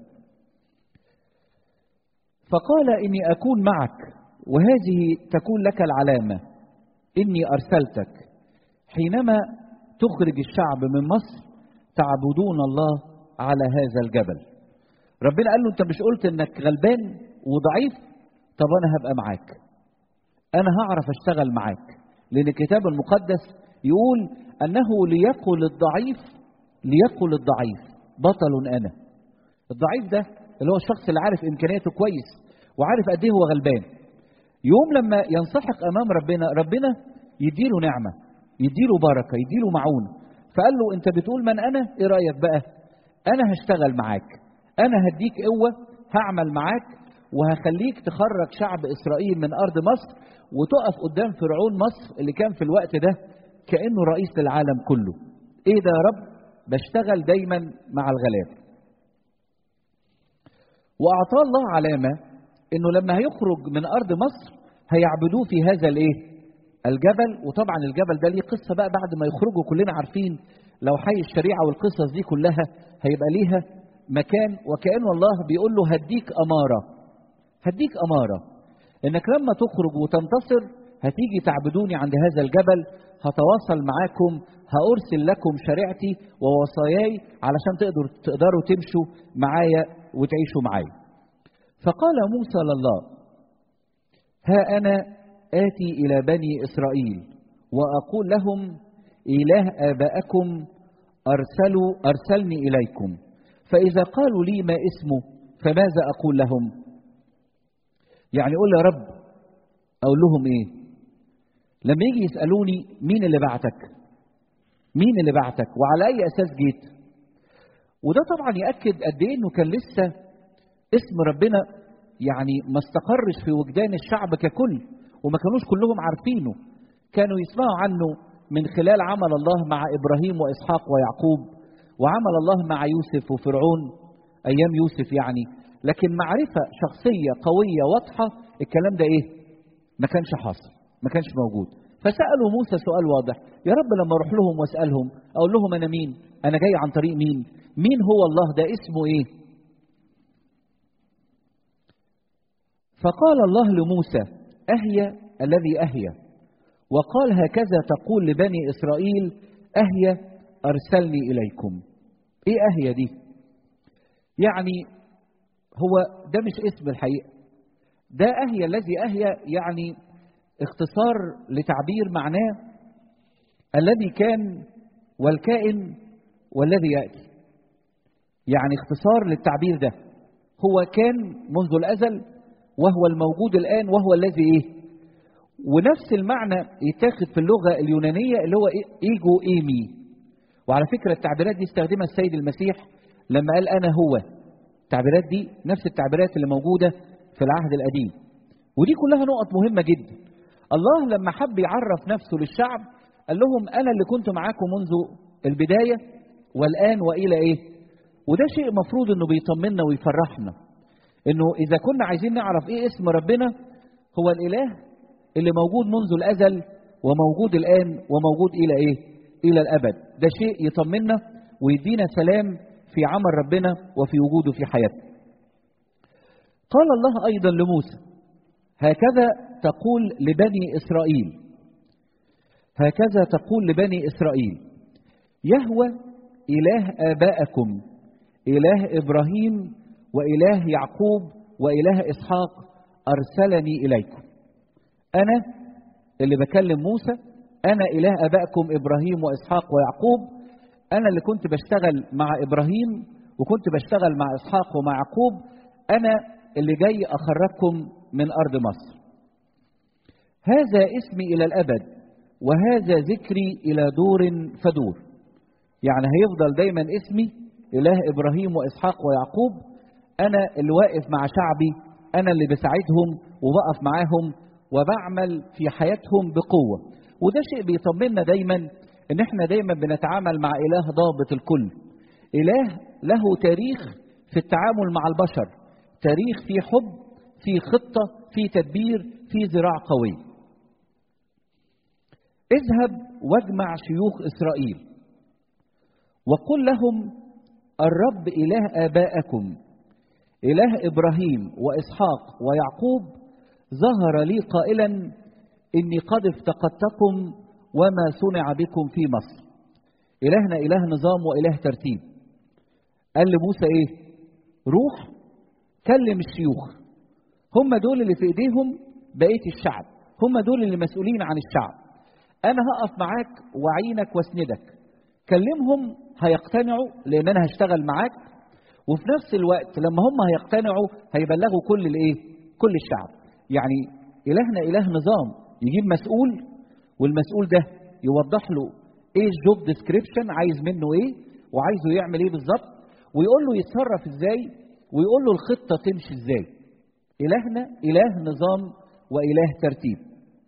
فقال اني اكون معك وهذه تكون لك العلامه اني ارسلتك حينما تخرج الشعب من مصر تعبدون الله على هذا الجبل ربنا قال له انت مش قلت انك غلبان وضعيف طب انا هبقى معاك انا هعرف اشتغل معاك لان الكتاب المقدس يقول انه ليقل الضعيف ليقل الضعيف بطل انا الضعيف ده اللي هو الشخص اللي عارف امكانياته كويس وعارف قد ايه هو غلبان يوم لما ينسحق امام ربنا ربنا يديله نعمه يديله بركه يديله معونه فقال له انت بتقول من انا ايه رايك بقى انا هشتغل معاك انا هديك قوه هعمل معاك وهخليك تخرج شعب اسرائيل من ارض مصر وتقف قدام فرعون مصر اللي كان في الوقت ده كانه رئيس للعالم كله ايه ده يا رب بشتغل دايما مع الغلاب واعطاه الله علامه انه لما هيخرج من ارض مصر هيعبدوه في هذا الايه الجبل وطبعا الجبل ده ليه قصه بقى بعد ما يخرجوا كلنا عارفين لو حي الشريعه والقصص دي كلها هيبقى ليها مكان وكأن الله بيقول له هديك أمارة هديك أمارة إنك لما تخرج وتنتصر هتيجي تعبدوني عند هذا الجبل هتواصل معاكم هأرسل لكم شريعتي ووصاياي علشان تقدروا تقدروا تمشوا معايا وتعيشوا معايا. فقال موسى لله ها أنا آتي إلى بني إسرائيل وأقول لهم إله آبائكم أرسلوا أرسلني إليكم فإذا قالوا لي ما اسمه فماذا أقول لهم يعني قول يا رب أقول لهم إيه لما يجي يسألوني مين اللي بعتك مين اللي بعتك وعلى أي أساس جيت وده طبعا يأكد قد إيه إنه كان لسه اسم ربنا يعني ما استقرش في وجدان الشعب ككل وما كانوش كلهم عارفينه كانوا يسمعوا عنه من خلال عمل الله مع إبراهيم وإسحاق ويعقوب وعمل الله مع يوسف وفرعون أيام يوسف يعني لكن معرفة شخصية قوية واضحة الكلام ده إيه ما كانش حاصل ما كانش موجود فسألوا موسى سؤال واضح يا رب لما أروح لهم وأسألهم أقول لهم أنا مين أنا جاي عن طريق مين مين هو الله ده اسمه إيه فقال الله لموسى أهي الذي أهي وقال هكذا تقول لبني إسرائيل أهي أرسلني إليكم إيه أهي دي يعني هو ده مش اسم الحقيقة ده أهي الذي أهي يعني اختصار لتعبير معناه الذي كان والكائن والذي يأتي يعني اختصار للتعبير ده هو كان منذ الأزل وهو الموجود الآن وهو الذي إيه ونفس المعنى يتاخد في اللغة اليونانية اللي هو إيجو إيمي وعلى فكرة التعبيرات دي استخدمها السيد المسيح لما قال أنا هو التعبيرات دي نفس التعبيرات اللي موجودة في العهد القديم ودي كلها نقط مهمة جدا الله لما حب يعرف نفسه للشعب قال لهم أنا اللي كنت معاكم منذ البداية والآن وإلى إيه وده شيء مفروض أنه بيطمنا ويفرحنا أنه إذا كنا عايزين نعرف إيه اسم ربنا هو الإله اللي موجود منذ الأزل وموجود الآن وموجود إلى إيه إلى الأبد ده شيء يطمنا ويدينا سلام في عمل ربنا وفي وجوده في حياتنا قال الله أيضا لموسى هكذا تقول لبني إسرائيل هكذا تقول لبني إسرائيل يهوى إله آبائكم إله إبراهيم وإله يعقوب وإله إسحاق أرسلني إليكم أنا اللي بكلم موسى أنا إله آبائكم إبراهيم وإسحاق ويعقوب أنا اللي كنت بشتغل مع إبراهيم وكنت بشتغل مع إسحاق ومع يعقوب أنا اللي جاي أخرجكم من أرض مصر هذا اسمي إلى الأبد وهذا ذكري إلى دور فدور يعني هيفضل دايما اسمي إله إبراهيم وإسحاق ويعقوب أنا اللي واقف مع شعبي أنا اللي بساعدهم وبقف معاهم وبعمل في حياتهم بقوة وده شيء بيطمنا دايما ان احنا دايما بنتعامل مع اله ضابط الكل اله له تاريخ في التعامل مع البشر تاريخ في حب في خطة في تدبير في ذراع قوي اذهب واجمع شيوخ إسرائيل وقل لهم الرب إله آبائكم إله إبراهيم وإسحاق ويعقوب ظهر لي قائلا إني قد افتقدتكم وما صنع بكم في مصر إلهنا إله نظام وإله ترتيب قال لموسى إيه روح كلم الشيوخ هم دول اللي في إيديهم بقية الشعب هم دول اللي مسؤولين عن الشعب أنا هقف معاك وأعينك واسندك كلمهم هيقتنعوا لأن أنا هشتغل معاك وفي نفس الوقت لما هم هيقتنعوا هيبلغوا كل الإيه كل الشعب يعني إلهنا إله نظام يجيب مسؤول والمسؤول ده يوضح له ايه الجوب ديسكريبشن عايز منه ايه وعايزه يعمل ايه بالظبط ويقول له يتصرف ازاي ويقول له الخطه تمشي ازاي الهنا اله نظام واله ترتيب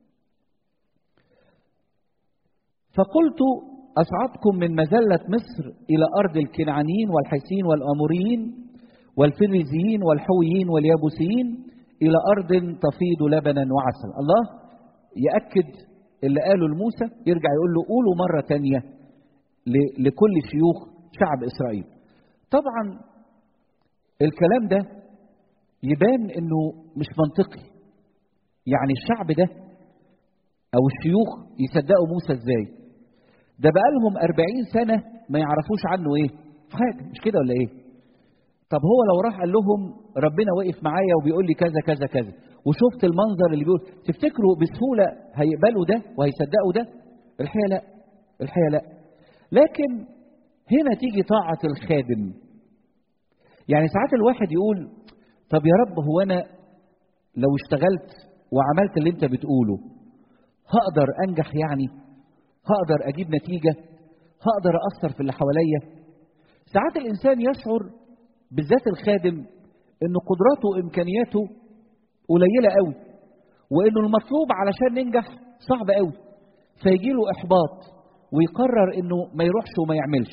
فقلت اصعدكم من مذله مصر الى ارض الكنعانيين والحيسين والاموريين والفريزيين والحويين واليابوسيين الى ارض تفيض لبنا وعسل الله ياكد اللي قاله لموسى يرجع يقول له قولوا مرة تانية لكل شيوخ شعب إسرائيل طبعا الكلام ده يبان انه مش منطقي يعني الشعب ده او الشيوخ يصدقوا موسى ازاي ده بقالهم أربعين سنة ما يعرفوش عنه ايه حاجة مش كده ولا ايه طب هو لو راح قال لهم ربنا وقف معايا وبيقول لي كذا كذا كذا وشفت المنظر اللي بيقول تفتكروا بسهوله هيقبلوا ده وهيصدقوا ده الحقيقه لا الحقيقه لا لكن هنا تيجي طاعه الخادم يعني ساعات الواحد يقول طب يا رب هو انا لو اشتغلت وعملت اللي انت بتقوله هقدر انجح يعني هقدر اجيب نتيجه هقدر اثر في اللي حواليا ساعات الانسان يشعر بالذات الخادم ان قدراته وامكانياته قليله قوي وانه المطلوب علشان ننجح صعب قوي فيجي له احباط ويقرر انه ما يروحش وما يعملش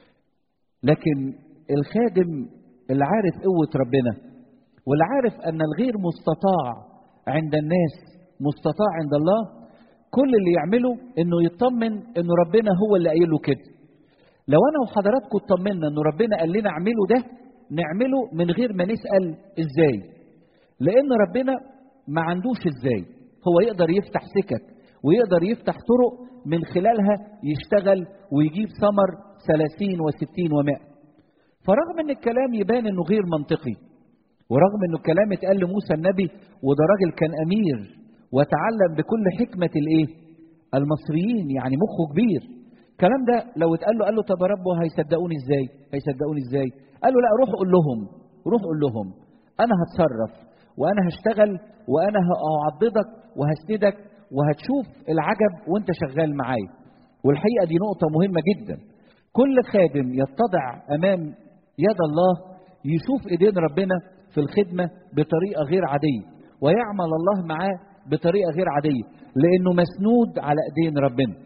لكن الخادم اللي عارف قوه ربنا واللي عارف ان الغير مستطاع عند الناس مستطاع عند الله كل اللي يعمله انه يطمن انه ربنا هو اللي قايل له كده لو انا وحضراتكم اطمنا انه ربنا قال لنا اعمله ده نعمله من غير ما نسال ازاي لان ربنا ما عندوش ازاي هو يقدر يفتح سكك ويقدر يفتح طرق من خلالها يشتغل ويجيب ثمر 30 و60 و100 فرغم ان الكلام يبان انه غير منطقي ورغم انه الكلام اتقال لموسى النبي وده راجل كان امير وتعلم بكل حكمه الايه المصريين يعني مخه كبير الكلام ده لو اتقال له قال له طب يا رب هيصدقوني ازاي هيصدقوني ازاي قال له لا روح قول لهم روح قول لهم انا هتصرف وانا هشتغل وانا هعضدك وهسندك وهتشوف العجب وانت شغال معايا والحقيقه دي نقطه مهمه جدا كل خادم يتضع امام يد الله يشوف ايدين ربنا في الخدمه بطريقه غير عاديه ويعمل الله معاه بطريقه غير عاديه لانه مسنود على ايدين ربنا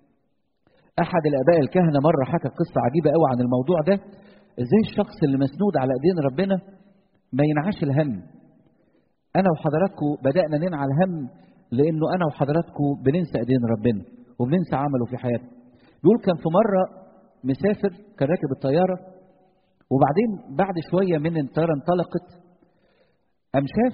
احد الاباء الكهنه مره حكى قصه عجيبه قوي عن الموضوع ده ازاي الشخص اللي مسنود على ايدين ربنا ما ينعاش الهم انا وحضراتكم بدانا ننعى الهم لانه انا وحضراتكم بننسى ايدين ربنا وبننسى عمله في حياتنا بيقول كان في مره مسافر كان راكب الطياره وبعدين بعد شويه من الطياره انطلقت قام شاف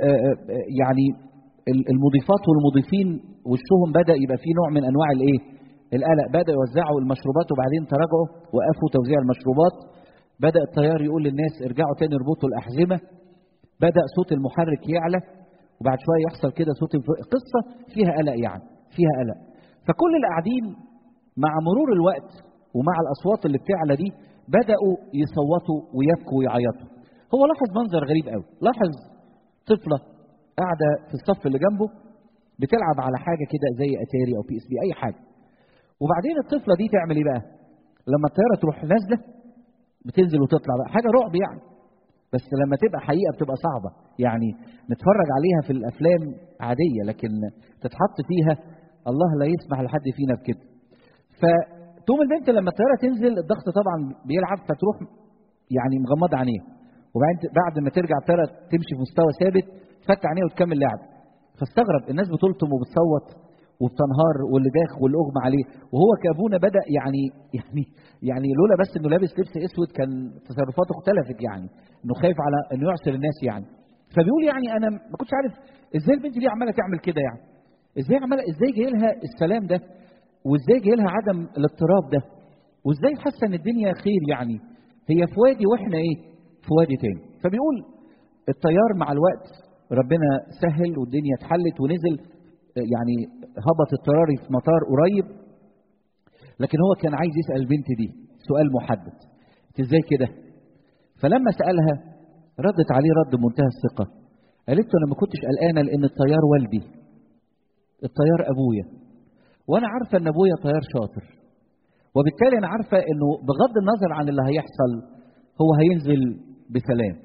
يعني المضيفات والمضيفين وشهم بدا يبقى فيه نوع من انواع الايه القلق بدا يوزعوا المشروبات وبعدين تراجعوا وقفوا توزيع المشروبات بدا الطيار يقول للناس ارجعوا تاني اربطوا الاحزمه بدا صوت المحرك يعلى وبعد شويه يحصل كده صوت قصه فيها قلق يعني فيها قلق فكل اللي قاعدين مع مرور الوقت ومع الاصوات اللي بتعلى دي بداوا يصوتوا ويبكوا ويعيطوا هو لاحظ منظر غريب قوي لاحظ طفله قاعده في الصف اللي جنبه بتلعب على حاجه كده زي اتاري او بي اس بي اي حاجه وبعدين الطفله دي تعمل ايه بقى لما الطياره تروح نازله بتنزل وتطلع بقى حاجه رعب يعني بس لما تبقى حقيقه بتبقى صعبه يعني نتفرج عليها في الافلام عاديه لكن تتحط فيها الله لا يسمح لحد فينا بكده فتقوم البنت لما الطياره تنزل الضغط طبعا بيلعب فتروح يعني مغمضه عينيها وبعدين بعد ما ترجع الطياره تمشي في مستوى ثابت تفتح عينيها وتكمل لعب فاستغرب الناس بتلطم وبتصوت وبتنهار واللي داخ واللي اغمى عليه وهو كابونا بدا يعني يعني يعني لولا بس انه لابس لبس اسود كان تصرفاته اختلفت يعني انه خايف على انه يعصر الناس يعني فبيقول يعني انا ما كنتش عارف ازاي البنت دي عماله تعمل كده يعني ازاي عماله ازاي جاي لها السلام ده وازاي جاي لها عدم الاضطراب ده وازاي حاسه ان الدنيا خير يعني هي في وادي واحنا ايه في وادي تاني فبيقول التيار مع الوقت ربنا سهل والدنيا اتحلت ونزل يعني هبط اضطراري في مطار قريب لكن هو كان عايز يسال البنت دي سؤال محدد انت ازاي كده فلما سالها ردت عليه رد بمنتهى الثقه قالت له انا ما كنتش قلقانه لان الطيار والدي الطيار ابويا وانا عارفه ان ابويا طيار شاطر وبالتالي انا عارفه انه بغض النظر عن اللي هيحصل هو هينزل بسلام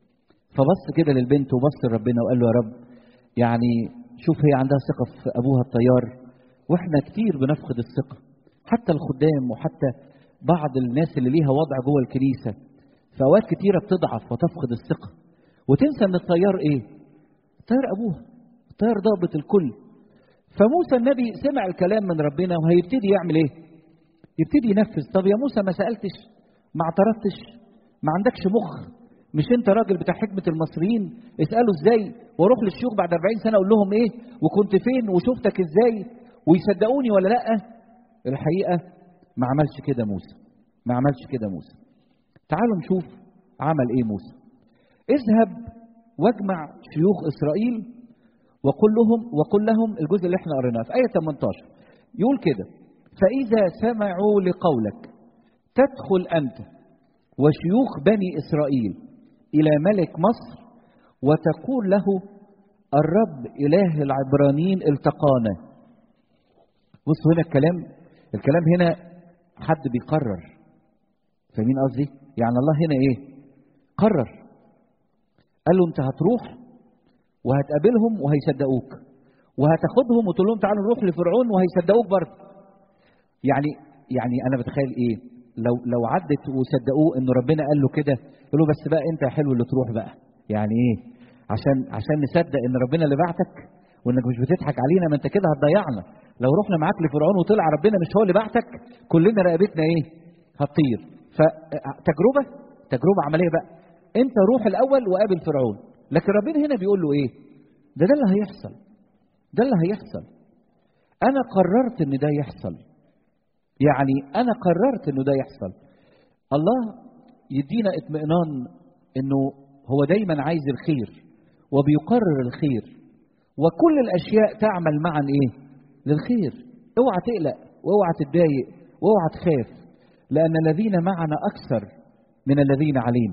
فبص كده للبنت وبص لربنا وقال له يا رب يعني شوف هي عندها ثقه في ابوها الطيار واحنا كتير بنفقد الثقه حتى الخدام وحتى بعض الناس اللي ليها وضع جوه الكنيسه في اوقات كتيره بتضعف وتفقد الثقه وتنسى ان الطيار ايه؟ الطيار ابوها الطيار ضابط الكل فموسى النبي سمع الكلام من ربنا وهيبتدي يعمل ايه؟ يبتدي ينفذ طب يا موسى ما سالتش ما اعترضتش ما عندكش مخ مش انت راجل بتاع حكمه المصريين اساله ازاي واروح للشيوخ بعد 40 سنه اقول لهم ايه وكنت فين وشفتك ازاي ويصدقوني ولا لا الحقيقه ما عملش كده موسى ما عملش كده موسى تعالوا نشوف عمل ايه موسى اذهب واجمع شيوخ اسرائيل وقل لهم وقل لهم الجزء اللي احنا قريناه في ايه 18 يقول كده فاذا سمعوا لقولك تدخل انت وشيوخ بني اسرائيل الى ملك مصر وتقول له الرب اله العبرانيين التقانا بصوا هنا الكلام الكلام هنا حد بيقرر فاهمين قصدي يعني الله هنا ايه قرر قال له انت هتروح وهتقابلهم وهيصدقوك وهتاخدهم وتقول لهم تعالوا نروح لفرعون وهيصدقوك برضه يعني يعني انا بتخيل ايه لو لو عدت وصدقوه ان ربنا قال له كده يقول له بس بقى انت حلو اللي تروح بقى يعني ايه عشان عشان نصدق ان ربنا اللي بعتك وانك مش بتضحك علينا ما انت كده هتضيعنا لو رحنا معاك لفرعون وطلع ربنا مش هو اللي بعتك كلنا رقبتنا ايه هتطير فتجربه تجربه عمليه بقى انت روح الاول وقابل فرعون لكن ربنا هنا بيقول له ايه ده ده اللي هيحصل ده اللي هيحصل انا قررت ان ده يحصل يعني انا قررت انه ده يحصل الله يدينا اطمئنان انه هو دايما عايز الخير وبيقرر الخير وكل الاشياء تعمل معا ايه للخير اوعى تقلق واوعى تتضايق واوعى تخاف لان الذين معنا اكثر من الذين علينا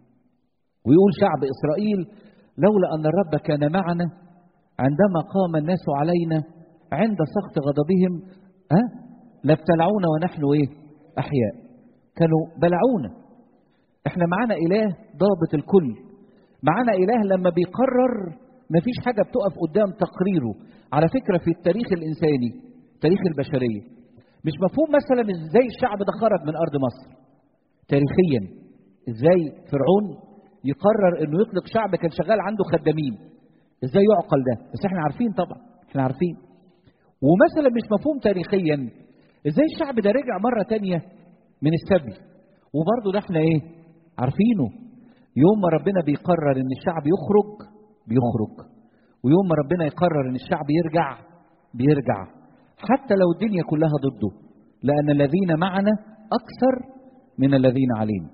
ويقول شعب اسرائيل لولا ان الرب كان معنا عندما قام الناس علينا عند سخط غضبهم ها أه؟ لابتلعونا ونحن ايه احياء كانوا بلعونا احنا معانا اله ضابط الكل معانا اله لما بيقرر مفيش حاجه بتقف قدام تقريره على فكره في التاريخ الانساني تاريخ البشريه مش مفهوم مثلا ازاي الشعب ده خرج من ارض مصر تاريخيا ازاي فرعون يقرر انه يطلق شعب كان شغال عنده خدامين ازاي يعقل ده بس احنا عارفين طبعا احنا عارفين ومثلا مش مفهوم تاريخيا ازاي الشعب ده رجع مره تانية من السبي وبرضه ده احنا ايه عارفينه يوم ما ربنا بيقرر ان الشعب يخرج بيخرج ويوم ما ربنا يقرر ان الشعب يرجع بيرجع حتى لو الدنيا كلها ضده لان الذين معنا اكثر من الذين علينا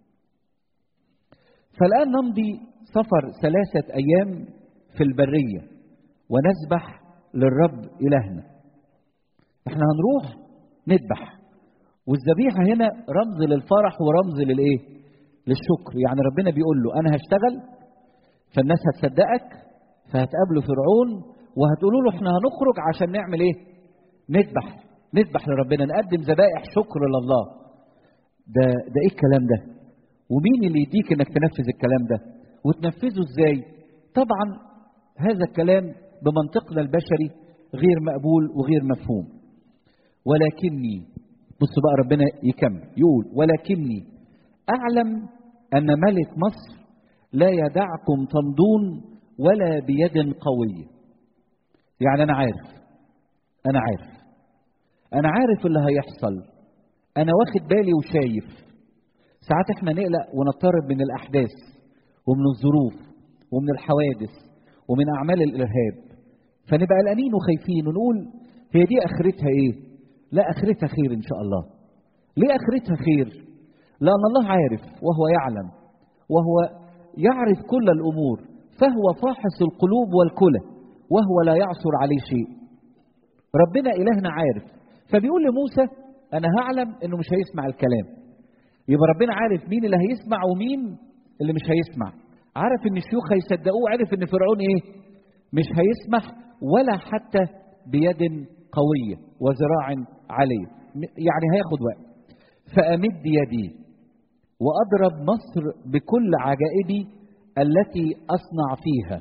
فالان نمضي سفر ثلاثه ايام في البريه ونسبح للرب الهنا احنا هنروح نذبح والذبيحه هنا رمز للفرح ورمز للايه للشكر يعني ربنا بيقول له انا هشتغل فالناس هتصدقك فهتقابلوا فرعون وهتقولوا له احنا هنخرج عشان نعمل ايه نذبح نذبح لربنا نقدم ذبائح شكر لله ده ده ايه الكلام ده ومين اللي يديك انك تنفذ الكلام ده وتنفذه ازاي طبعا هذا الكلام بمنطقنا البشري غير مقبول وغير مفهوم ولكني بص بقى ربنا يكمل يقول ولكني اعلم ان ملك مصر لا يدعكم تمضون ولا بيد قويه يعني انا عارف انا عارف انا عارف اللي هيحصل انا واخد بالي وشايف ساعات احنا نقلق ونضطرب من الاحداث ومن الظروف ومن الحوادث ومن اعمال الارهاب فنبقى قلقانين وخايفين ونقول هي دي اخرتها ايه لا اخرتها خير ان شاء الله ليه اخرتها خير لان الله عارف وهو يعلم وهو يعرف كل الامور فهو فاحص القلوب والكلى وهو لا يعثر عليه شيء ربنا الهنا عارف فبيقول لموسى انا هعلم انه مش هيسمع الكلام يبقى ربنا عارف مين اللي هيسمع ومين اللي مش هيسمع عارف ان الشيوخ هيصدقوه عارف ان فرعون ايه مش هيسمح ولا حتى بيد قويه وذراع عليه يعني هياخد وقت فامد يدي واضرب مصر بكل عجائبي التي اصنع فيها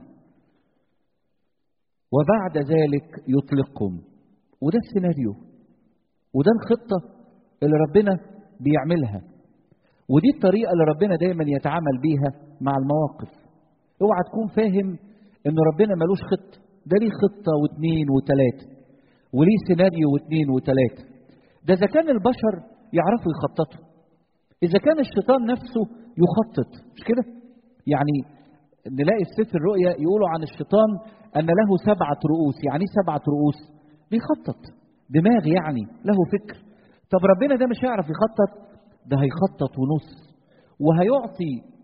وبعد ذلك يطلقكم وده السيناريو وده الخطه اللي ربنا بيعملها ودي الطريقه اللي ربنا دايما يتعامل بيها مع المواقف اوعى تكون فاهم ان ربنا ملوش خطه ده ليه خطه واثنين وثلاثه وليه سيناريو واثنين وثلاثه ده اذا كان البشر يعرفوا يخططوا اذا كان الشيطان نفسه يخطط مش كده يعني نلاقي في سفر الرؤيا يقولوا عن الشيطان ان له سبعه رؤوس يعني ايه سبعه رؤوس بيخطط دماغ يعني له فكر طب ربنا ده مش هيعرف يخطط ده هيخطط ونص وهيعطي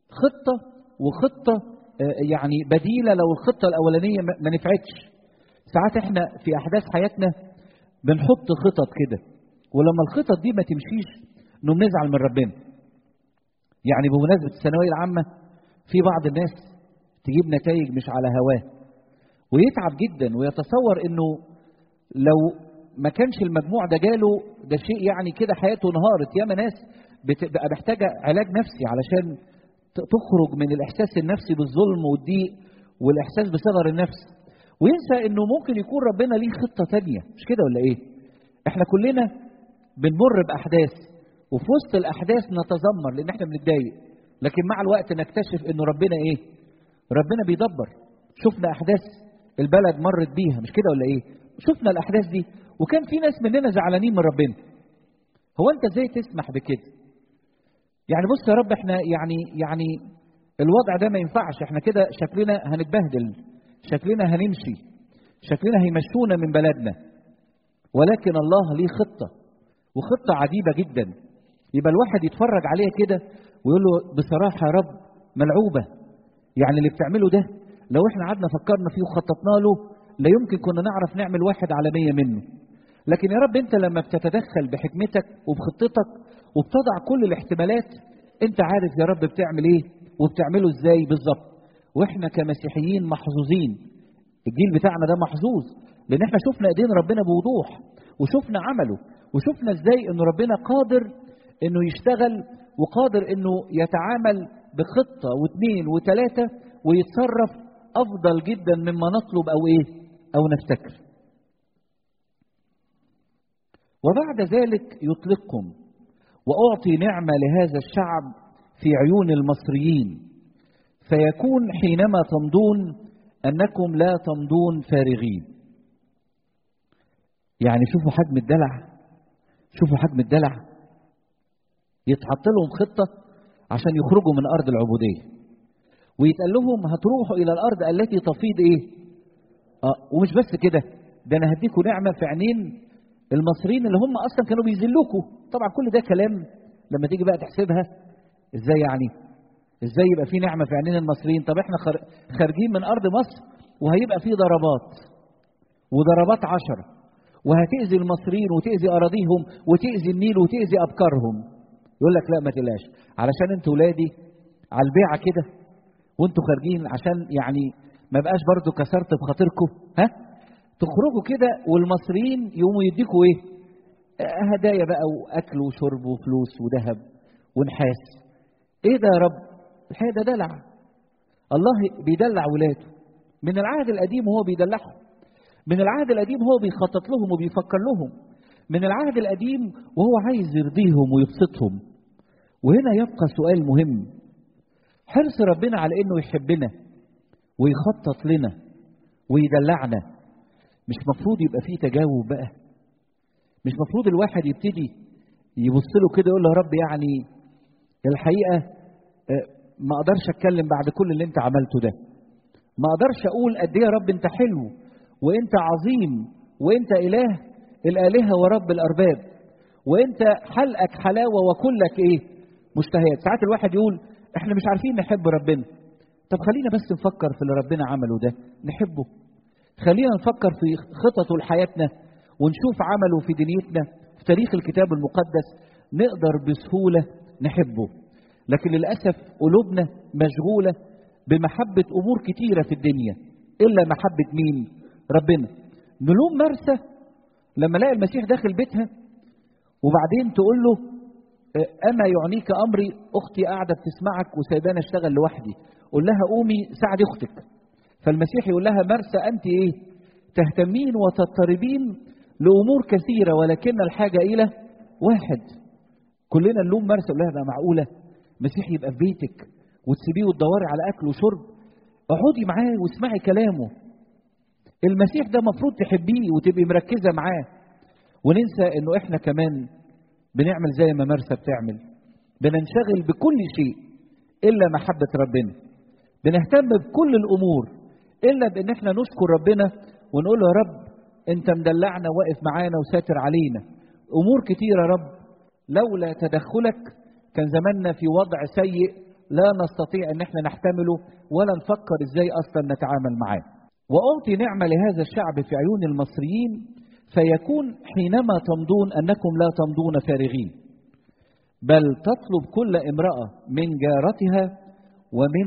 خطه وخطه آه، يعني بديله لو الخطه الاولانيه ما- ما نفعتش ساعات احنا في احداث حياتنا بنحط خطط كده ولما الخطط دي ما تمشيش نقوم نزعل من ربنا يعني بمناسبه الثانويه العامه في بعض الناس تجيب نتائج مش على هواه ويتعب جدا ويتصور انه لو ما كانش المجموع ده جاله ده شيء يعني كده حياته انهارت ياما ناس بتبقى محتاجه علاج نفسي علشان ت- تخرج من الاحساس النفسي بالظلم والضيق والاحساس بصغر النفس وينسى انه ممكن يكون ربنا ليه خطه تانية مش كده ولا ايه احنا كلنا بنمر باحداث وفي وسط الاحداث نتذمر لان احنا بنتضايق لكن مع الوقت نكتشف انه ربنا ايه ربنا بيدبر شفنا احداث البلد مرت بيها مش كده ولا ايه شفنا الاحداث دي وكان في ناس مننا زعلانين من ربنا هو انت ازاي تسمح بكده يعني بص يا رب احنا يعني يعني الوضع ده ما ينفعش احنا كده شكلنا هنتبهدل شكلنا هنمشي شكلنا هيمشونا من بلدنا ولكن الله ليه خطه وخطه عجيبه جدا يبقى الواحد يتفرج عليها كده ويقول له بصراحه يا رب ملعوبه يعني اللي بتعمله ده لو احنا قعدنا فكرنا فيه وخططنا له لا يمكن كنا نعرف نعمل واحد على مية منه لكن يا رب انت لما بتتدخل بحكمتك وبخطتك وبتضع كل الاحتمالات انت عارف يا رب بتعمل ايه وبتعمله ازاي بالظبط واحنا كمسيحيين محظوظين الجيل بتاعنا ده محظوظ لان احنا شفنا ايدين ربنا بوضوح وشفنا عمله وشفنا ازاي ان ربنا قادر انه يشتغل وقادر انه يتعامل بخطه واثنين وثلاثه ويتصرف افضل جدا مما نطلب او ايه او نفتكر وبعد ذلك يطلقكم واعطي نعمه لهذا الشعب في عيون المصريين فيكون حينما تمضون انكم لا تمضون فارغين يعني شوفوا حجم الدلع شوفوا حجم الدلع يتحط لهم خطه عشان يخرجوا من ارض العبوديه ويتقال لهم هتروحوا الى الارض التي تفيض ايه اه ومش بس كده ده انا هديكم نعمه في عينين المصريين اللي هم اصلا كانوا بيذلوكوا طبعا كل ده كلام لما تيجي بقى تحسبها ازاي يعني ازاي يبقى في نعمه في عينين المصريين طب احنا خار- خارجين من ارض مصر وهيبقى في ضربات وضربات عشرة وهتأذي المصريين وتأذي أراضيهم وتأذي النيل وتأذي أبكارهم يقول لك لا ما تقلقش علشان انتوا ولادي على البيعة كده وانتوا خارجين عشان يعني ما بقاش برضو كسرت بخاطركم ها تخرجوا كده والمصريين يقوموا يديكوا ايه آه، هدايا بقى واكل وشرب وفلوس وذهب ونحاس ايه ده يا رب الحقيقه ده دلع الله بيدلع ولاده من العهد القديم هو بيدلعهم من العهد القديم هو بيخطط لهم وبيفكر لهم من العهد القديم وهو عايز يرضيهم ويبسطهم وهنا يبقى سؤال مهم حرص ربنا على انه يحبنا ويخطط لنا ويدلعنا مش مفروض يبقى فيه تجاوب بقى مش مفروض الواحد يبتدي يبص له كده يقول له يا رب يعني الحقيقه آه، ما اقدرش اتكلم بعد كل اللي انت عملته ده ما اقدرش اقول قد ايه يا رب انت حلو وانت عظيم وانت اله الالهه ورب الارباب وانت حلقك حلاوه وكلك ايه مشتهيات ساعات الواحد يقول احنا مش عارفين نحب ربنا طب خلينا بس نفكر في اللي ربنا عمله ده نحبه خلينا نفكر في خططه لحياتنا ونشوف عمله في دنيتنا في تاريخ الكتاب المقدس نقدر بسهولة نحبه لكن للأسف قلوبنا مشغولة بمحبة أمور كتيرة في الدنيا إلا محبة مين ربنا نلوم مرسى لما لقى المسيح داخل بيتها وبعدين تقول له آه، أما يعنيك أمري أختي قاعدة بتسمعك وسايباني أشتغل لوحدي قول لها قومي ساعدي أختك فالمسيح يقول لها مرسى أنت إيه تهتمين وتضطربين لأمور كثيرة ولكن الحاجة إلى واحد كلنا نلوم مرسى يقول لها ده معقولة المسيح يبقى في بيتك وتسيبيه وتدوري على أكل وشرب اقعدي معاه واسمعي كلامه المسيح ده مفروض تحبيه وتبقي مركزة معاه وننسى انه احنا كمان بنعمل زي ما مرسى بتعمل بننشغل بكل شيء الا محبة ربنا بنهتم بكل الامور الا بان احنا نشكر ربنا ونقول له يا رب انت مدلعنا واقف معانا وساتر علينا امور كتيره يا رب لولا تدخلك كان زماننا في وضع سيء لا نستطيع ان احنا نحتمله ولا نفكر ازاي اصلا نتعامل معاه واعطي نعمه لهذا الشعب في عيون المصريين فيكون حينما تمضون انكم لا تمضون فارغين بل تطلب كل امراه من جارتها ومن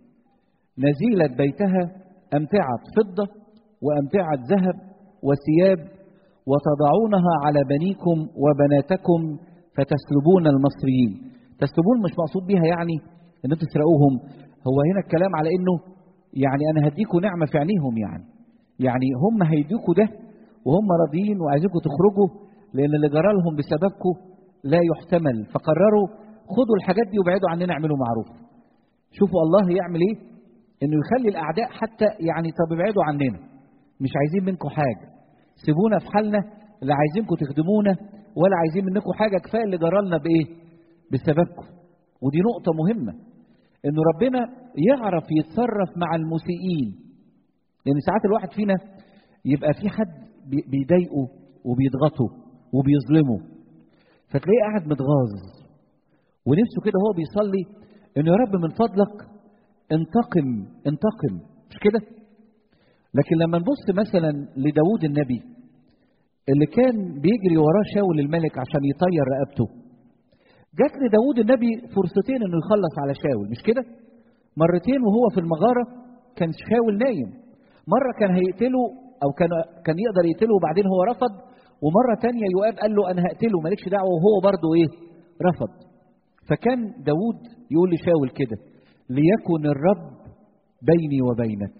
نزيله بيتها امتعه فضه وامتعه ذهب وثياب وتضعونها على بنيكم وبناتكم فتسلبون المصريين تسلبون مش مقصود بيها يعني ان انتوا تسرقوهم هو هنا الكلام على انه يعني انا هديكوا نعمه في عينيهم يعني يعني هم هيديكوا ده وهم راضيين وعايزينكم تخرجوا لان اللي جرى لهم بسببكم لا يحتمل فقرروا خدوا الحاجات دي وابعدوا عننا اعملوا معروف شوفوا الله يعمل ايه انه يخلي الاعداء حتى يعني طب ابعدوا عننا مش عايزين منكم حاجه سيبونا في حالنا لا عايزينكم تخدمونا ولا عايزين منكم حاجه كفايه اللي جرى لنا بايه بسببكم ودي نقطه مهمه انه ربنا يعرف يتصرف مع المسيئين لان ساعات الواحد فينا يبقى في حد بيضايقه وبيضغطه وبيظلمه فتلاقيه قاعد متغاظ ونفسه كده هو بيصلي انه يا رب من فضلك انتقم انتقم مش كده لكن لما نبص مثلا لداود النبي اللي كان بيجري وراه شاول الملك عشان يطير رقبته جات لداود النبي فرصتين انه يخلص على شاول مش كده مرتين وهو في المغاره كان شاول نايم مره كان هيقتله او كان كان يقدر يقتله وبعدين هو رفض ومره تانية يؤاب قال له انا هقتله مالكش دعوه وهو برضه ايه رفض فكان داود يقول لشاول كده ليكن الرب بيني وبينك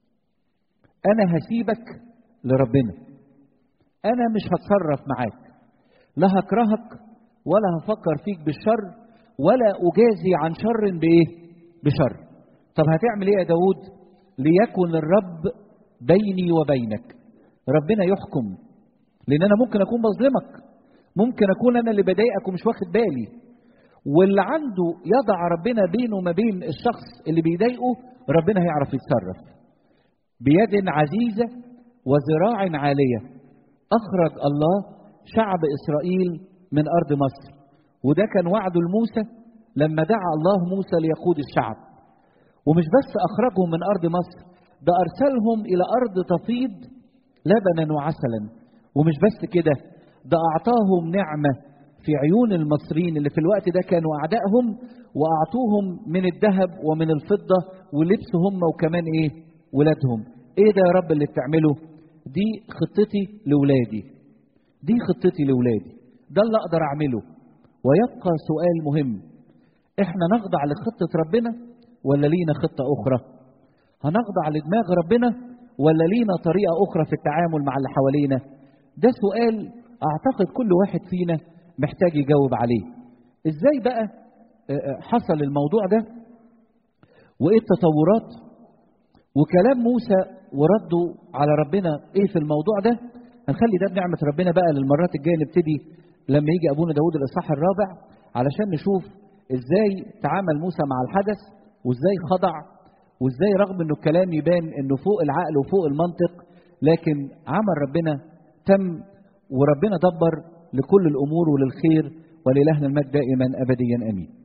انا هسيبك لربنا انا مش هتصرف معاك لا هكرهك ولا هفكر فيك بالشر ولا اجازي عن شر بايه بشر طب هتعمل ايه يا داود ليكن الرب بيني وبينك ربنا يحكم لان انا ممكن اكون بظلمك ممكن اكون انا اللي بضايقك ومش واخد بالي واللي عنده يضع ربنا بينه وما بين الشخص اللي بيضايقه ربنا هيعرف يتصرف بيد عزيزه وذراع عاليه اخرج الله شعب اسرائيل من ارض مصر وده كان وعده لموسى لما دعا الله موسى ليقود الشعب ومش بس اخرجهم من ارض مصر ده ارسلهم الى ارض تفيض لبنا وعسلا ومش بس كده ده اعطاهم نعمه في عيون المصريين اللي في الوقت ده كانوا اعدائهم واعطوهم من الذهب ومن الفضه ولبس هم وكمان ايه ولادهم ايه ده يا رب اللي بتعمله دي خطتي لاولادي دي خطتي لاولادي ده اللي اقدر اعمله ويبقى سؤال مهم احنا نخضع لخطه ربنا ولا لينا خطه اخرى هنخضع لدماغ ربنا ولا لينا طريقه اخرى في التعامل مع اللي حوالينا ده سؤال اعتقد كل واحد فينا محتاج يجاوب عليه ازاي بقى حصل الموضوع ده وايه التطورات وكلام موسى ورده على ربنا ايه في الموضوع ده هنخلي ده بنعمة ربنا بقى للمرات الجاية نبتدي لما يجي أبونا داود الإصحاح الرابع علشان نشوف إزاي تعامل موسى مع الحدث وإزاي خضع وإزاي رغم إنه الكلام يبان إنه فوق العقل وفوق المنطق لكن عمل ربنا تم وربنا دبر لكل الأمور وللخير ولإلهنا المجد دائما أبديا آمين